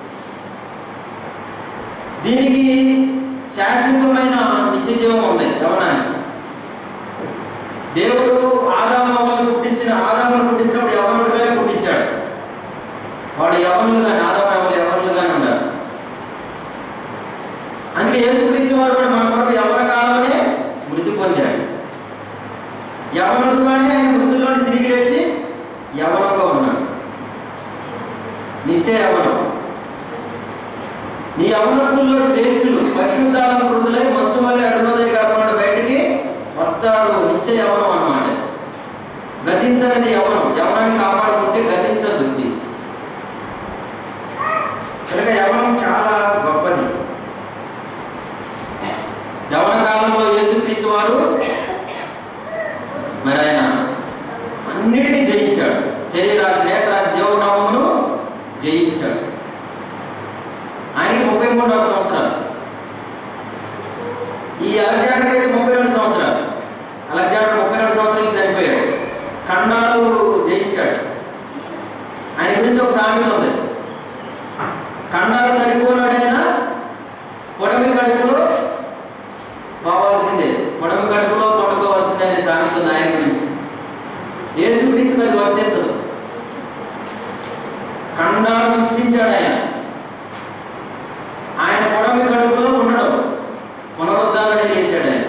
దీనికి శాశ్వతమైన నిత్య జీవం ఉంది యవనానికి దేవుడు ఆదామను పుట్టించిన ఆదామును పుట్టించినప్పుడు యవనుడుగానే పుట్టించాడు వాడు యవనులుగానే ఆదాము ఎవరు యవనులుగానే ఉన్నారు అందుకే యేసుక్రీస్తు వారు కూడా మన కొరకు యవన కాలమే మృతి పొందాడు యవనుడుగానే ఆయన మృతుల్లోని తిరిగి లేచి యవనంగా ఉన్నాడు నిత్య యవనం నీ యవనస్తుల్లో శ్రేష్ఠులు పరిశుద్ధాలను మృదులై మంచు వలె అరుణోదయ కాకుండా బయటికి వస్తాడు నిత్య యవనం అన్నమాట గతించనిది యవనం యవనాన్ని కాపాడుకుంటే గతించదు ఇది కనుక యవనం చాలా గొప్పది యవన కాలంలో యేసుక్రీస్తు వారు మరి ఆయన అన్నిటినీ జయించాడు శరీరాశి నేత్రాశి జీవనామమును జయించాడు ఆయనకి ముప్పై మూడున్నర సంవత్సరాలు ఈ అలెగ్జాండర్ అయితే ముప్పై రెండు సంవత్సరాలు అలెగ్జాండర్ ముప్పై రెండు సంవత్సరాలు చనిపోయాడు ఖండాలు జయించాడు ఆయన గురించి ఒక సామెత ఉంది ఖండాలు సరిపోనాడైనా పొడమి కడుపులో పోవాల్సిందే పొడమి కడుపులో పండుకోవాల్సిందే అనే సామెత ఉంది ఆయన గురించి యేసుక్రీస్తు అది వర్తించదు ఖండాలు సృష్టించాడు ఆయన ఆయన పొడమి కడుపులో ఉండడం పునరుద్ధారణ చేశాడు ఆయన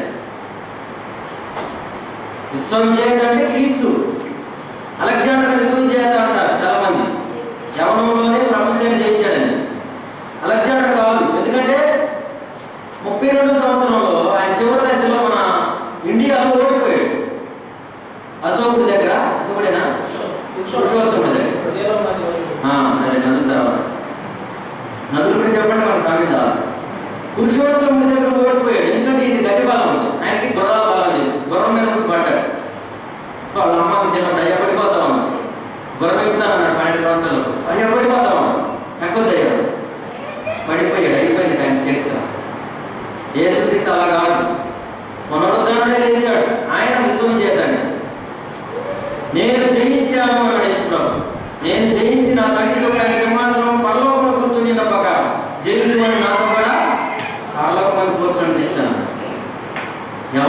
విశ్వవిజేత అంటే క్రీస్తు అలెగ్జాండర్ విశ్వవిజేత అంటారు చాలా మంది యవనంలోనే ప్రపంచాన్ని జయించాడని అలెగ్జాండర్ కాదు ఎందుకంటే ముప్పై రెండు సంవత్సరంలో ఆయన చివరి దశలో మన ఇండియాలో ఓడిపోయాడు అశోకుడి దగ్గర అశోకుడేనా పురుషోత్తముడి దగ్గర ఆ, సరే నదుల తర్వాత నదుల గురించి చెప్పండి మన సామెత పురుషోత్తముడి దగ్గర ఓడిపోయాడు ఎందుకంటే ఇది గతి బలం ఉంది ఆయనకి గుర్రాల బలం తెలుసు గుర్రం మీద నుంచి పడ్డాడు వాళ్ళ అమ్మకి చిన్నప్పుడు అయ్యా పడిపోతాం గుర్రం ఎక్కుతాను అన్నాడు పన్నెండు సంవత్సరాలు అయ్యా పడిపోతాం ఎక్కువ అయ్యాడు పడిపోయాడు అయిపోయింది ఆయన చరిత్ర యేసుక్రీస్తు అలా కాదు పునరుద్ధరణే లేచాడు ఆయన విశ్వం చేతాడు నేను జయించాను అన్నాడు యేసుప్రభు నేను జయించి నా తండ్రి యొక్క సింహాసనం పరలోకంలో కూర్చుని తప్పక జయించు అని నాతో కూడా పరలోకం కూర్చొని ఇస్తాను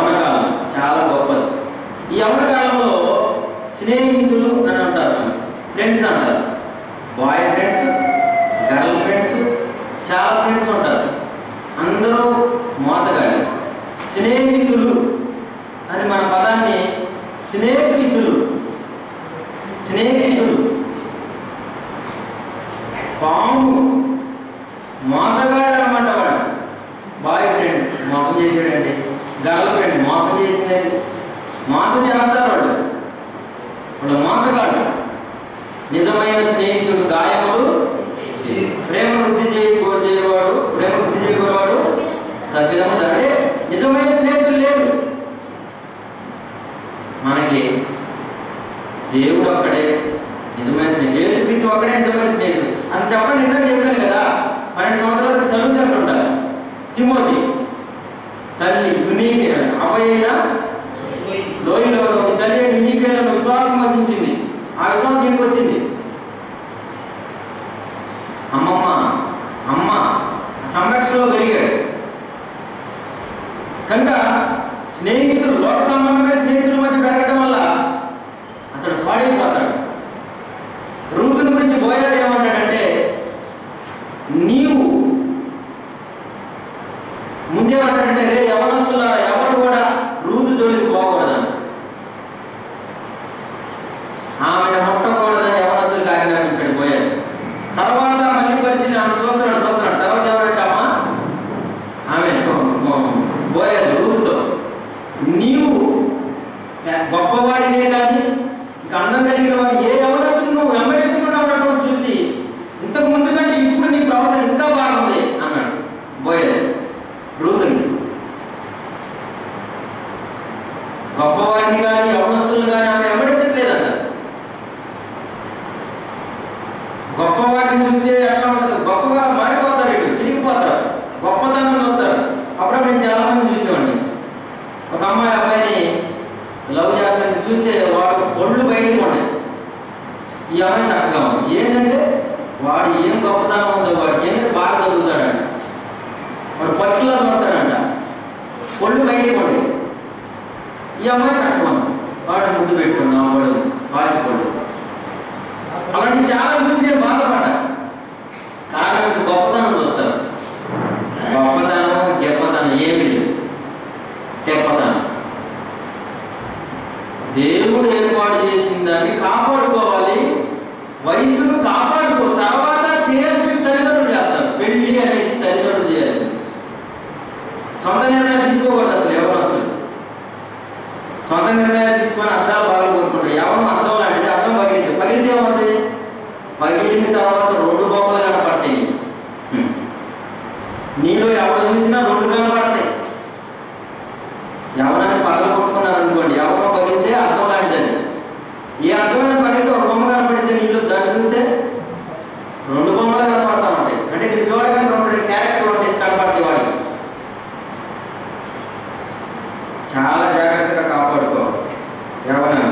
చాలా గొప్పది ఈ యవన కాలంలో స్నేహితులు అని అంటారు ఫ్రెండ్స్ అంటారు బాయ్ ఫ్రెండ్స్ గర్ల్ ఫ్రెండ్స్ చాలా ఫ్రెండ్స్ ఉంటారు అందరూ మోసగాళ్ళు స్నేహితులు అని మన పదాన్ని స్నేహితులు స్నేహితులు పాము మోసగాడు అనమాట వాడు బాయ్ ఫ్రెండ్ మోసం చేసాడండి గర్ల్ ఫ్రెండ్ మోసం చేసిందండి మోసం చేస్తారు వాళ్ళు వాళ్ళు మోసగాడు నిజమైన స్నేహితుడు గాయములు ప్రేమ వృద్ధి చేయకూ చేయవాడు ప్రేమ వృద్ధి చేయకూడవాడు తప్పిదము అంటే నిజమైన స్నేహితులు లేరు మనకి దేవుడు ఒక్కడే నిజమైన స్నేహితుడు యేసుక్రీస్తు ఒక్కడే నిజమైన స్నేహితుడు అసలు చెప్పండి ఇందాక చెప్పాను కదా పన్నెండు సంవత్సరాలకు తల్లిదండ్రులు ఉంటారు తిమోతి తల్లి నీకే అవ్వైన లోయలో నీ తల్లి అయిన నీకేలో విశ్వాసం వసించింది ఆ విశ్వాసం ఎందుకు వచ్చింది అమ్మమ్మ అమ్మ సంరక్షణలో పెరిగాడు కనుక స్నేహితులు లోక సంబంధమైన స్నేహితుల మధ్య పెరగడం వల్ల అతడు పాడైపోతాడు రూతుని గురించి బోయారు ఏమంటాడంటే నీవు ముందేమంటాడంటే రే యవనస్తుల ఎవరు కూడా రూతు జోలికి పోకూడదని ఆమెను ముట్టకూడదని యవనస్తులకు ఆజ్ఞాపించాడు బోయాడు తర్వాత మళ్ళీ పరిస్థితి ఆమె చూస్తున్నాడు చూస్తున్నాడు తర్వాత ఏమంటే అమ్మా ఆమె బోయాడు రూతుతో నీవు గొప్పవాడినే కానీ ఇక అందం కలిగిన వాడు ఏ యవనస్తులు నువ్వు వెంబడించకుండా ఉండటం చూసి ఇంతకు ముందు కంటే ఇప్పుడు నీ ప్రవర్తన ఇంకా బాగుంది అన్నాడు బోయస్ రూతుని గొప్పవాడిని కానీ యవనస్తులు కానీ ఆమె వెంబడించట్లేదన్న గొప్పవాడిని చూస్తే ఎట్లా ఉంటుంది గొప్పగా మారిపోతారు ఇటు తిరిగిపోతారు గొప్పతనం వస్తారు అప్పుడు నేను చాలా మంది చూసేవాడిని ఒక అమ్మాయి అబ్బాయిని లవ్ చేస్తుంటే చూస్తే వాడు పొళ్ళు బయటకు ఉన్నాయి ఈ అమ్మాయి చక్కగా ఉంది ఏంటంటే వాడు ఏం గొప్పతనం ఉందో వాడికి ఏంటంటే బాగా చదువుతాడంట వాడు ఫస్ట్ క్లాస్ వస్తాడంట పొళ్ళు బయటకు ఉన్నాయి ఈ అమ్మాయి చక్కగా ఉంది వాడు ముద్దు పెట్టుకున్నాం వాడు పాసిపోడు అలాంటి చాలా చూసి నేను బాధపడ్డా కారణం ఇప్పుడు గొప్పతనం చూస్తారు గొప్పతనం గెప్పతనం ఏమి లేదు తెప్పతనం దేవుడు ఏర్పాటు చేసిన దాన్ని కాపాడుకోవాలి వయసును కాపాడుకో తర్వాత చేయాల్సిన తల్లిదండ్రులు చేస్తారు పెళ్లి అనేది తల్లిదండ్రులు చేయాల్సింది సొంత నిర్ణయాలు తీసుకోకూడదు అసలు ఎవరు వస్తుంది సొంత నిర్ణయాలు తీసుకొని అర్థాలు బాగా కోరుకుంటారు ఎవరు అర్థం లాంటిది అర్థం పగిలింది పగిలితే ఏమవుతుంది పగిలిన తర్వాత రెండు బొమ్మలు కనపడతాయి హ్మ్. నీలో ఎవరు చూసినా రెండు కనపడతాయి ఎవరైనా పగల కొట్టుకున్నారు అనుకోండి ఎవరో పగిలితే అర్థం లాంటిదని ఏ అర్థమైన పగిలితే ఒక బొమ్మ కనపడితే నీళ్ళు దాన్ని చూస్తే రెండు బొమ్మలు కనపడతా ఉంటాయి అంటే ఇది చూడగానే రెండు క్యారెక్టర్ ఉంటాయి కనపడతాయి వాడికి చాలా జాగ్రత్తగా కాపాడుకోవాలి ఎవరైనా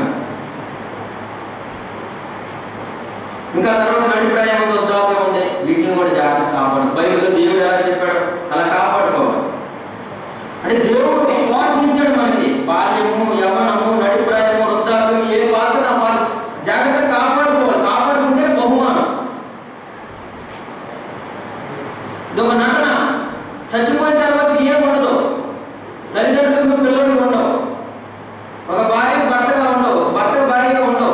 ఇంకా తర్వాత నడిప్రాయం ఉంది వృద్ధాప్యం ఉంది వీటిని కూడా జాగ్రత్తగా కాపాడు బైబిల్లో దేవుడు ఎలా చెప్పాడు అలా కాపాడుకోవాలి అంటే దేవుడు పోషణ ఇచ్చాడు మనకి బాల్యము యవనము నడిప్రాయము వృద్ధాప్యం ఏ పాత్ర ఆ పాత్ర జాగ్రత్త కాపాడుకోవాలి కాపాడుకుంటే బహుమానం ఇదొక నటన చచ్చిపోయిన తర్వాత ఏం ఉండదు తల్లిదండ్రులకు పిల్లలకు ఉండవు ఒక భార్యకు భర్తగా ఉండవు భర్తకు భార్యగా ఉండవు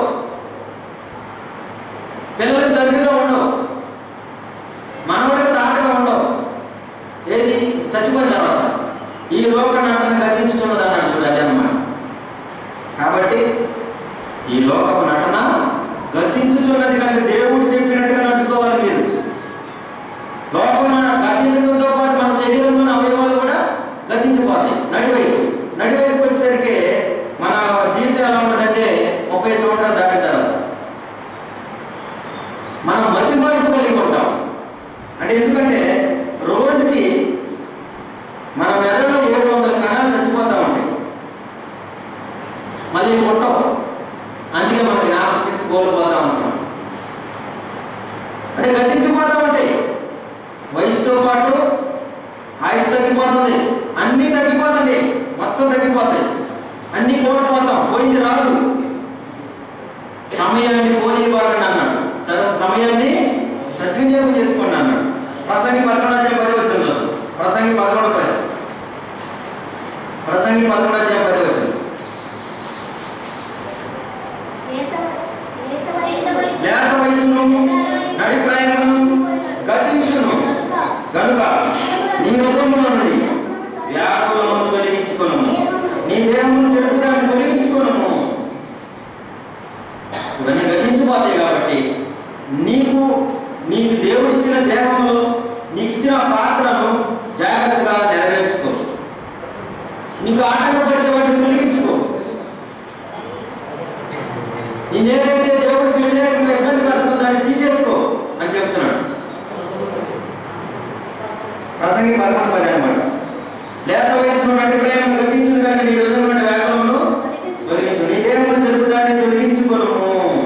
పిల్లలకు తండ్రిగా ఉండవు మనవడికి తాతగా ఉండవు ఏది చచ్చిపోయిన తర్వాత ఈ లోక నటన గతించుతున్నది అన్నాడు చూడు అదే అన్నమాట కాబట్టి ఈ లోకపు నటన గతించుచున్నది కనుక దేవుడు చెప్పినట్టుగా నడుచుకోవాలి మీరు లోకం గతించడంతో పాటు మన శరీరంలోని అవయవాలు కూడా గతించిపోతాయి నడి వయసు నడి వయసుకు వచ్చేసరికి మన జీవితం ఎలా ఉంటుందంటే ముప్పై సంవత్సరాలు దాటిన తర్వాత మనం మతి మార్పు కలిగి ఉంటాం అంటే ఎందుకంటే రోజుకి మన మెదడులో ఏడు వందల కణాలు చచ్చిపోతా ఉంటాయి మళ్ళీ పుట్టవు అందుకే మన జ్ఞాపక శక్తి కోల్పోతా ఉంటాం అంటే గతించిపోతా ఉంటాయి వయసుతో పాటు ఆయుష్ తగ్గిపోతుంది అన్నీ తగ్గిపోతుంది మొత్తం తగ్గిపోతాయి అన్ని కోల్పోతాం పోయింది రాదు సమయాన్ని పోనీవారని అన్నాడు సరే సమయాన్ని సద్వినియోగం చేసుకోండి అన్నాడు ప్రసంగి పదకొండు అధ్యాయం పది వచ్చింది ప్రసంగి పదకొండు పది ప్రసంగి పదకొండు అధ్యాయం పది వచ్చింది లేత వయసును నడిప్రాయమును గతించును కనుక నీ హృదయములో నుండి వ్యాకులమును తొలగించుకొనము నీ దేహమును చెడుపుదాన్ని తొలగించుకొనము ఇవన్నీ గతించిపోతాయి కాబట్టి నీకు నీకు దేవుడిచ్చిన దేహంలో నీకు ఇచ్చిన పాత్రను జాగ్రత్తగా నెరవేర్చుకో నీకు ఆటంకపరిచే వాటిని తొలగించుకో నేనేదైతే దేవుడికి వ్యతిరేకంగా ఇబ్బంది పడుతుందో దాన్ని తీసేసుకో అని చెప్తున్నాడు ప్రసంగి పదకొండు పది అనమాట లేత వయసులో నటి ప్రేమ గతించును కనుక నీ హృదయం నుండి వ్యాకులమును తొలగించు నీ దేవుని చెరుపుదాన్ని తొలగించుకొనము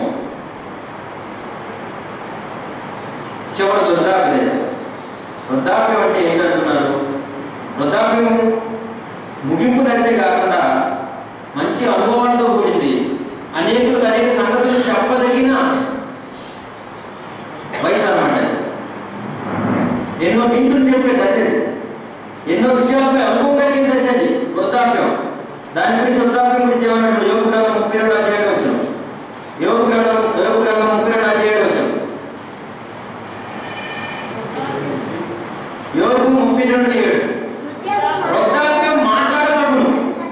చివరి వృద్ధాప్య దశ వృద్ధాప్యం అంటే ఏంటంటున్నారు వృద్ధాప్యం ముగింపు దశే కాకుండా మంచి అనుభవాలతో కూడింది అనేకులకు అనేక సంగతులు చెప్పదగిన వయసు అన్నమాట ఇది. ఎన్నో నీతులు చెప్పే దశ ఇది ఎన్నో విషయాలపై అనుభవం కలిగిన దశ అది వృద్ధాప్యం దాని గురించి వృద్ధాప్యం గురించి ఏమన్నాడు యోగ గ్రంథం ముప్పై రెండు అధ్యాయుడు వచ్చాం యోగ గ్రంథం యోగ గ్రంథం ముప్పై రెండు అధ్యాయుడు వచ్చాం యోగు ముప్పై రెండు ఏడు వృద్ధాప్యం మాట్లాడకూడదు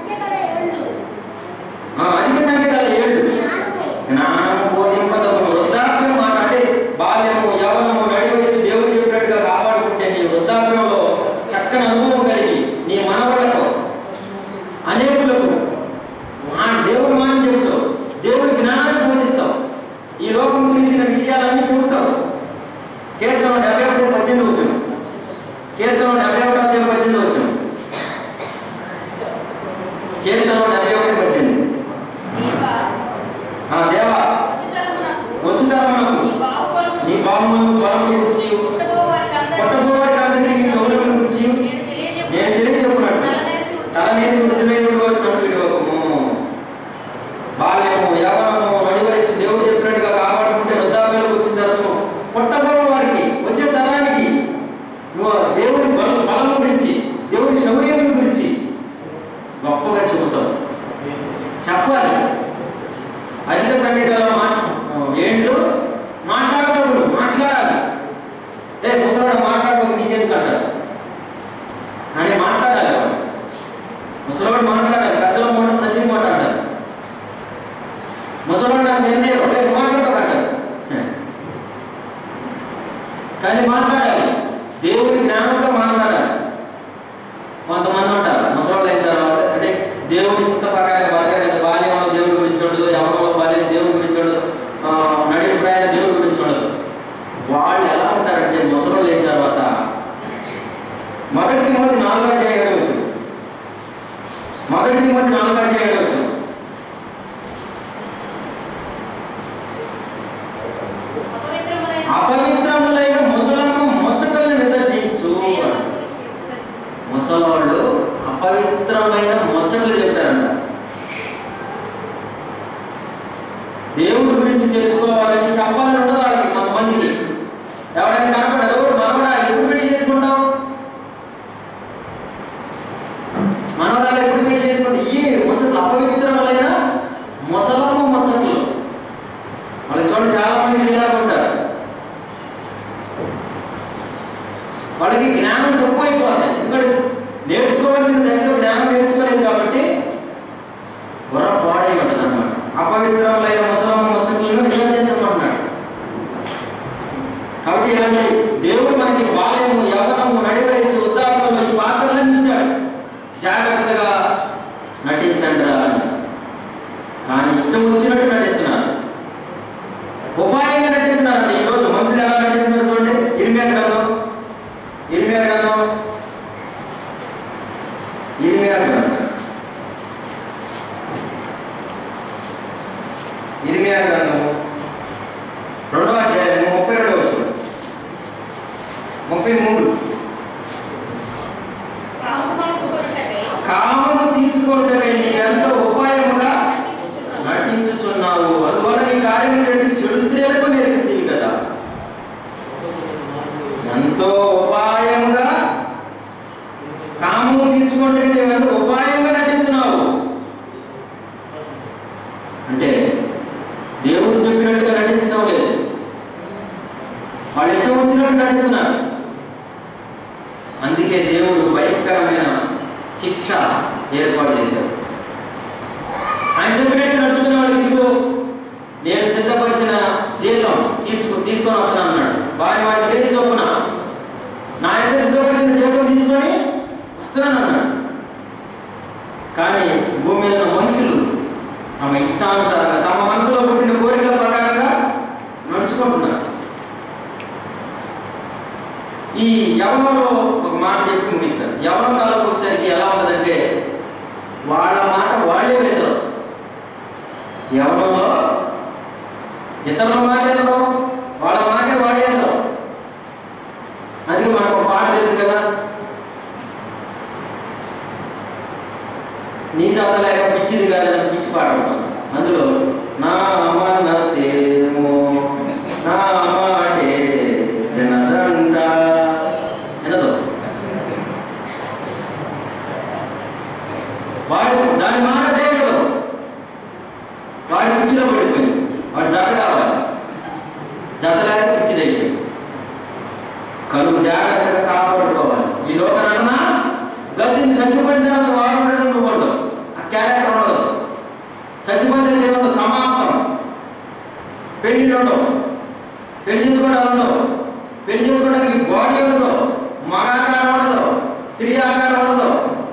ఆ, అధిక సంఖ్య గల ఏడు జ్ఞానము బోధింపదము వృద్ధాప్యం మాట అంటే బాల్యము యవనము నడి వయసు దేవుడు చెప్పినట్టుగా కాపాడుకుంటే నీ వృద్ధాప్యంలో చక్కని అనుభవం కలిగి నీ మనవళ్లతో అనేకులకు మా దేవుని మాట చెబుతావు దేవుడి జ్ఞానాన్ని బోధిస్తావు ఈ లోకం గురించిన విషయాలన్నీ చెబుతావు కీర్తన డెబ్బై ఒకటి పద్దెనిమిది వచ్చాను కీర్తన డెబ్బై ఒకటి అధ్యాయం పద్దెనిమిది వచ్చాను కీర్తన డెబ్బై ఒకటి పద్దెనిమిది ఆ దేవా వచ్చుతామనకు నీ బాబును బలం గురించి కొట్టబోవారికి అందరికీ నీ సౌర్యం గురించి నేను తెలియజెప్పున్నట్టు తలనేసి వృద్ధులైన వారు నన్ను విడవకము బాల్యము యవనము నడి వయసు దేవుడు చెప్పినట్టుగా కాపాడుకుంటే వృద్ధాప్యంలోకి వచ్చిన తర్వాత పుట్టబోయే వారికి వచ్చే తరానికి నువ్వు దేవుడి బల బలం గురించి దేవుడి శౌర్యం గురించి గొప్పగా చెబుతావు చెప్పాలి అధిక సంఖ్య గల మా- ఏండ్లు మాట్లాడతాడు మాట్లాడాలి ఏ ముసలాడు మాట్లాడకపోతే నీకెందుకు అంటారు కానీ మాట్లాడాలి వాడు. ముసలాడు మాట్లాడాలి పెద్దల మాట సత్యం మాట అంటారు ముసలాడు నాకు నిర్ణయం లేదు మాట్లాడకంటారు కానీ మాట్లాడాలి దేవుడి జ్ఞానంతో మాట్లాడాలి కొంతమంది ఉంటారు ముసలాళ్ళు అయిన తర్వాత అంటే దేవుడి చిత్త ప్రకారంగా బతకాలి కదా బాల్యంలో దేవుడి గురించి ఉండదు యవనంలో బాల్యం దేవుడి గురించి ఉండదు ఆ, నడి ప్రయాణ దేవుడి గురించి ఉండదు వాళ్ళు ఎలా ఉంటారంటే ముసలాళ్ళు అయిన తర్వాత మొదటి తిమ్మతి నాలుగో అధ్యాయం వచ్చింది మొదటి తిమ్మతి నాలుగో అధ్యాయం వచ్చింది అపవిత్రములైన ముసలను ముచ్చకల్ని విసర్జించు ముసలాళ్ళు అపవిత్రమైన ముచ్చట్లు చెప్తారంట దేవుడి గురించి తెలుసుకోవాలని చెప్పాలని ఉండదు వాళ్ళకి కొంతమందికి ఎవరైనా కనపడదు మనవడా ఎప్పుడు పెళ్లి చేసుకుంటావు మనవరాలు ఎప్పుడు పెళ్లి చేసుకుంటావు ఈ ముచ్చట్లు అపవిత్రములైన ముసలమ్మ ముచ్చట్లు వాళ్ళకి చూడండి చాలా మంది ఇలా ఉంటారు వాళ్ళకి జ్ఞానం తక్కువ అయిపోతుంది ఎందుకంటే నేర్చుకోవాల్సిన దశలో జ్ఞానం నేర్చుకోలేదు కాబట్టి బుర్ర పాడై ఉంటుంది అన్నమాట అపవిత్రములైన ముసలమ్మ ముచ్చట్లను విసర్జించమంటున్నాడు కాబట్టి ఇలాంటి దేవుడు మనకి బాల్యము యవనము నడి వయసు వృద్ధాప్యంలో ఈ పాత్రలన్నీ ఇచ్చాడు జాగ్రత్తగా నటించండి రా అని కానీ ఇష్టం వచ్చినట్టు నటిస్తున్నారు ఉపాయంగా నటిస్తున్నారండి ఈరోజు మనుషులు ఎలా నటిస్తున్నారు చూడండి ఇరిమియా గ్రంథం ఇరిమియా గ్రంథం ఇరిమియా గ్రంథం ఇరిమియా గ్రంథము రెండవ అధ్యాయము ముప్పై రెండవ వచ్చిన ముప్పై మూడు కామము తీర్చుకుంటే నీవెంతో ఉపాయం వచ్చినట్టు నడుచుకున్నారు అందుకే దేవుడు భయంకరమైన శిక్ష ఏర్పాటు చేశాడు ఆయన చెప్పినట్టు నడుచుకునే వాళ్ళకి ఇదిగో నేను సిద్ధపరిచిన జీతం తీసుకు తీసుకొని వస్తున్నాను అన్నాడు వారి వారి పేరు చొప్పున నా యొక్క సిద్ధపరిచిన జీతం తీసుకొని వస్తున్నాను అన్నాడు కానీ భూమి మీద ఉన్న మనుషులు తమ ఇష్టానుసారంగా తమ మనసులో పుట్టిన కోరికల ప్రకారంగా నడుచుకుంటున్నారు ఈ యవనంలో ఒక మాట చెప్పి ముగిస్తారు యవనం కాలం వచ్చేసరికి ఎలా ఉంటుందంటే వాళ్ళ మాట వాళ్ళే వినరు యవనంలో ఇతరుల మాట వినరు వాళ్ళ మాటే వాడే వినరు అందుకే మనకు ఒక పాట తెలుసు కదా నీ చేత లేక పిచ్చిది కాదని పిచ్చి పాట ఉంటుంది అందులో నా మనసేమో నా మాటే వినదండ వినదు వాడు దాని మాట దేవుడు వాడి పిచ్చిలో పడిపోయింది వాడు జత కావాలి జత లేక పిచ్చి తగ్గింది కలుగు జాగ్రత్తగా కాపాడుకోవాలి ఈ లోక నటన గతి చచ్చిపోయిన తర్వాత వాడు ఉండడం నువ్వు ఉండవు ఆ క్యారెక్టర్ ఉండదు చచ్చిపోయిన తర్వాత ఏమన్నా సమాప్తం పెళ్లి ఉండవు పెళ్లి చేసుకోవడానికి ఉండవు పెళ్లి చేసుకోవడానికి బాడీ ఉండదు మగ ఆకారం ఉండదు స్త్రీ ఆకారం ఉండదు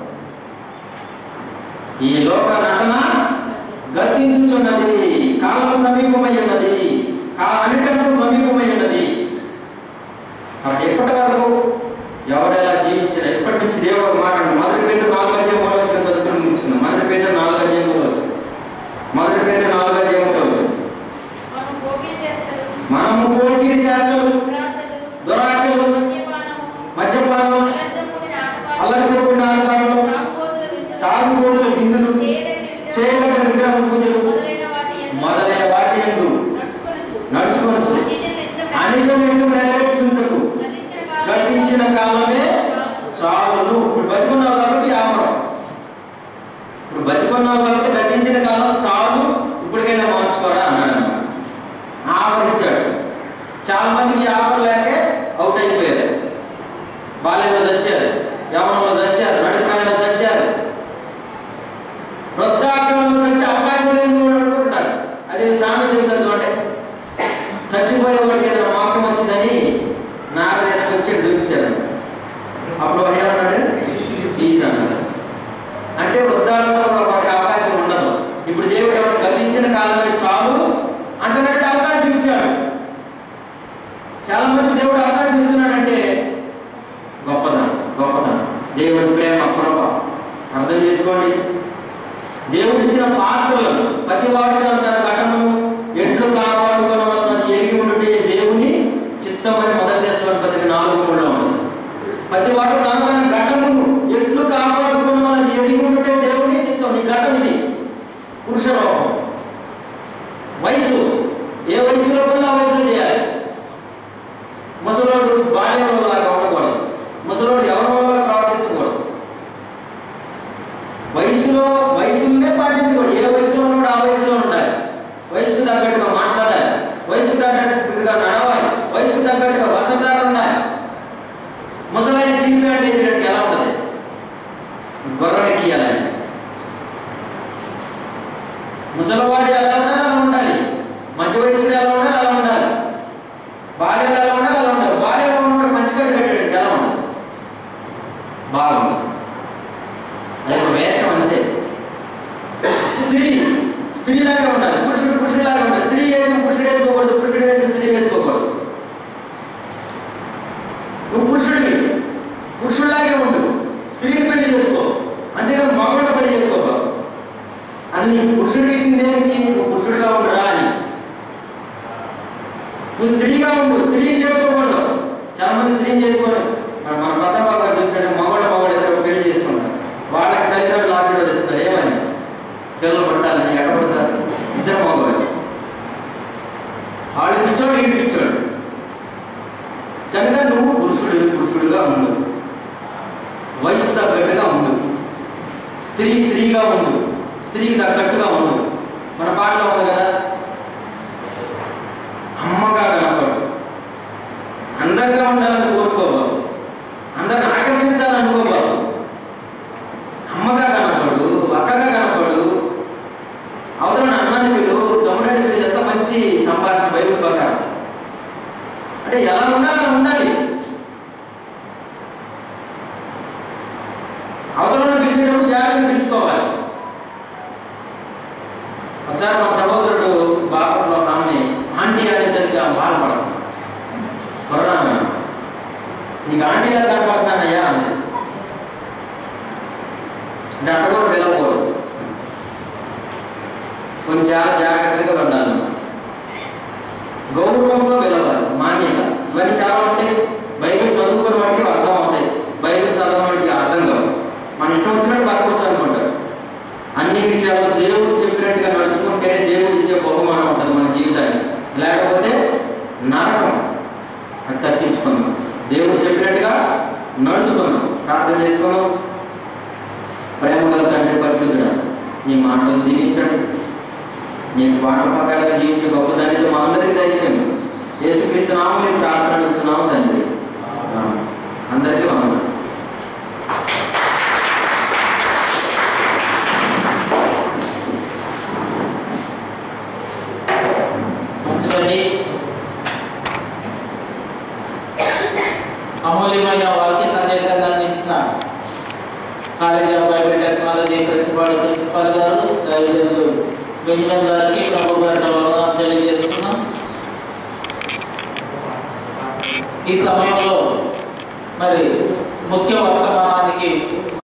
ఈ లోక నటన గతించుచున్నది కాలం సమీపమై ఉన్నది కా అన్నిటప్పుడు సమీపమై ఉన్నది కాబట్టి ఎప్పటి వరకు ఎవడెలా జీవించిన ఎప్పటి నుంచి దేవుడు మాట్లాడు మొదటి పేరు నాలుగు అధ్యాయంలో వచ్చిన చదువుకుని ముగించుకున్నాం మొదటి పేరు నాలుగు అధ్యాయంలో వచ్చింది మొదటి పేరు నాలుగు అధ్యాయంలో వచ్చింది మనం పోకిరి చేస్తారు మనము పోకిరి శాఖలు దురాశలు దురాశలు మద్యపానము మద్యపానం అల్లరితో కూడిన ఆటపాటలు అల్లరితో కూడిన ఆటపాటలు తాగుబోతుల తాగుబోతుల విందులు బిందులు చేయదగిన చేయదగిన విగ్రహం పూజలు మొదలైన వాటి యందు మొదలైన వాటి ఎందు నడుచుకొనుచు. నడుచుకొనుచు. అన్నిటిని ఇష్టపడి అనిజం నెరవేర్చుటకు గతించిన కాలము గతించిన కాలమే చాలును ఇప్పుడు బతికున్నావు కాబట్టి ఆమరం ఇప్పుడు బతికున్నావు కాబట్టి గతించిన కాలం చాలు ఇప్పటికైనా మార్చుకోరా అన్నాడు అన్నమాట ఆఫర్ ఇచ్చాడు చాలా మందికి ఆఫర్ లేకే అవుట్ అయిపోయారు బాల్యంలో చచ్చారు యవనంలో చచ్చారు నడిపాయలో చచ్చారు వృద్ధాప్యంలో వచ్చే అవకాశం లేని వాళ్ళు అనుకుంటారు అది సామె చెబుతారు చూడండి చచ్చిపోయే వాడికి ఏదైనా మోక్షం వచ్చిందని నారదేశం వచ్చి చూపించాడు అప్పుడు వాడు ఏమన్నాడు ఈజీ అన్నాడు అంటే వృద్ధాలలో కూడా వాడికి అవకాశం ఉండదు ఇప్పుడు దేవుడు ఎవరు గతించిన కాలమే చాలు అంటున్నట్టు అవకాశం ఇచ్చాడు చాలా మందికి దేవుడు అవకాశం ఇస్తున్నాడంటే గొప్పదనం గొప్పదనం దేవుడి ప్రేమ కృప అర్థం చేసుకోండి దేవుడు ఇచ్చిన పాత్రలను ప్రతి వాడిని తన ఘటనను ఎట్లు కాపాడుకోవాలన్నది ఎరిగి ఉంటే దేవుని చిత్తమని మొదటి దేశంలో పత్రిక నాలుగు మూడులో ఉన్నది ప్రతి వాడు తన తన ఘటనను ఎట్లు కాపాడుకోవాలని ఎరిగి ఉంటే దేవుని చిత్తం నీ ఘటన ఇది పురుష రూపం వయసు ఏ వయసులో పని ఆ వయసులో చేయాలి ముసలోడు బాల్యంలో లాగా ఉండకూడదు ముసలోడు ఎవరిలో ప్రవర్తించకూడదు వయసులో వయసునే పాటించకూడదు ఏ వయసులో ఉన్నాడు ఆ వయసులో ఉండాలి వయసుకు తగ్గట్టుగా మాట్లాడాలి వయసుకు తగ్గట్టుగా నడవాలి వయసుకు తగ్గట్టుగా వస్త్రధారణ ఉండాలి ముసలైన జీవితం వేసేటట్టు ఎలా ఉంటుంది గొర్రెక్కియాలని ముసలివాడు ఎలా ఉండాలి అలా ఉండాలి మధ్య వయసులో ఎలా ఉండాలి అలా ఉండాలి బాల్యంలో ఎలా ఉండాలి అలా ఉండాలి బాల్యంలో ఉన్నప్పుడు మంచి కట్టు కట్టడానికి ఎలా ఉండాలి బాగుంది అది ఒక వేషం అంతే స్త్రీ స్త్రీలాగా ఉండాలి పురుషుడు పురుషుడిలాగా ఉండాలి స్త్రీ వేసిన పురుషుడు వేసుకోకూడదు పురుషుడు వేసిన స్త్రీ వేసుకోకూడదు నువ్వు పురుషుడివి పురుషుడిలాగే ఉండు స్త్రీని పెళ్లి చేసుకో అంతేగాని మగవాడిని పెళ్లి చేసుకోకూడదు అది నీ పురుషుడికి ఇచ్చింది దేనికి నువ్వు పురుషుడిగా ఉండరా అని నువ్వు స్త్రీగా ఉండు స్త్రీని చేసుకోకూడదు చాలా మంది స్త్రీని చేసుకోరు మన మన ప్రసన్న బాబు గారు చూసాడు మగవాడు మగవాడు ఇద్దరు పెళ్లి చేసుకుంటారు వాళ్ళకి తల్లిదండ్రులు ఆశీర్వదిస్తారు ఏమని పిల్లలు పుట్టాలని ఎడబడతారు ఇద్దరు మగవాడు వాళ్ళు పిచ్చోడు వీడు పిచ్చోడు కనుక నువ్వు పురుషుడు పురుషుడిగా ఉండు వయసు తగ్గట్టుగా ఉండు స్త్రీ స్త్రీగా ఉండు స్త్రీకి తగ్గట్టుగా ఉండు మన పాటలో ఉంది కదా అమ్మగా కనపడు అందరి అంటే ఎలా ఉండాలి అలా ఉండాలి అవతలను పిలిచేటప్పుడు జాగ్రత్తగా పిలుచుకోవాలి ఒకసారి మా సహోదరుడు బాపట్లో ఒక ఆమె ఆంటీ అనేదానికి ఆమె బాధపడదు కరోనా నీకు ఆంటీగా కనపడుతున్నానయ్యా అంది అంటే అక్కడ కూడా పిలవకూడదు కొన్ని చాలా జాగ్రత్తగా ఉండాలి గౌరవంతో పిలవాలి మాన్యత ఇవన్నీ చాలా ఉంటాయి బైబిల్ చదువుకున్న వాడికి అర్థం అవుతాయి బైబిల్ చదవని వాడికి అర్థం కావు మన ఇష్టం వచ్చినట్టు బతకొచ్చు అనుకుంటారు అన్ని విషయాల్లో దేవుడు చెప్పినట్టుగా నడుచుకుంటే దేవుడు ఇచ్చే బహుమానం ఉంటుంది మన జీవితానికి లేకపోతే నరకం అది తప్పించుకున్నాం దేవుడు చెప్పినట్టుగా నడుచుకున్నాం ప్రార్థన చేసుకున్నాం ప్రేమ గల తండ్రి పరిశుద్ధుడు నీ మాటలు దీవించండి నీకు మాట ప్రకారంగా జీవించే గొప్ప తండ్రి మా అందరికీ దయచేయండి యేసుక్రీస్తు నామని ప్రార్థన అడుగుతున్నాము తండ్రి ఆమేన్. అందరికీ వందనాలు మంచిదండి అమూల్యమైన వాక్య సందేశాన్ని అందించిన college of Bible technology Prathipadu principal గారు దైవజనులు బెంజమిన్ గారికి ప్రభు గారి వందనాలు తెలియజేస్తున్నాం ఈ సమయంలో మరి ముఖ్య వర్తమానానికి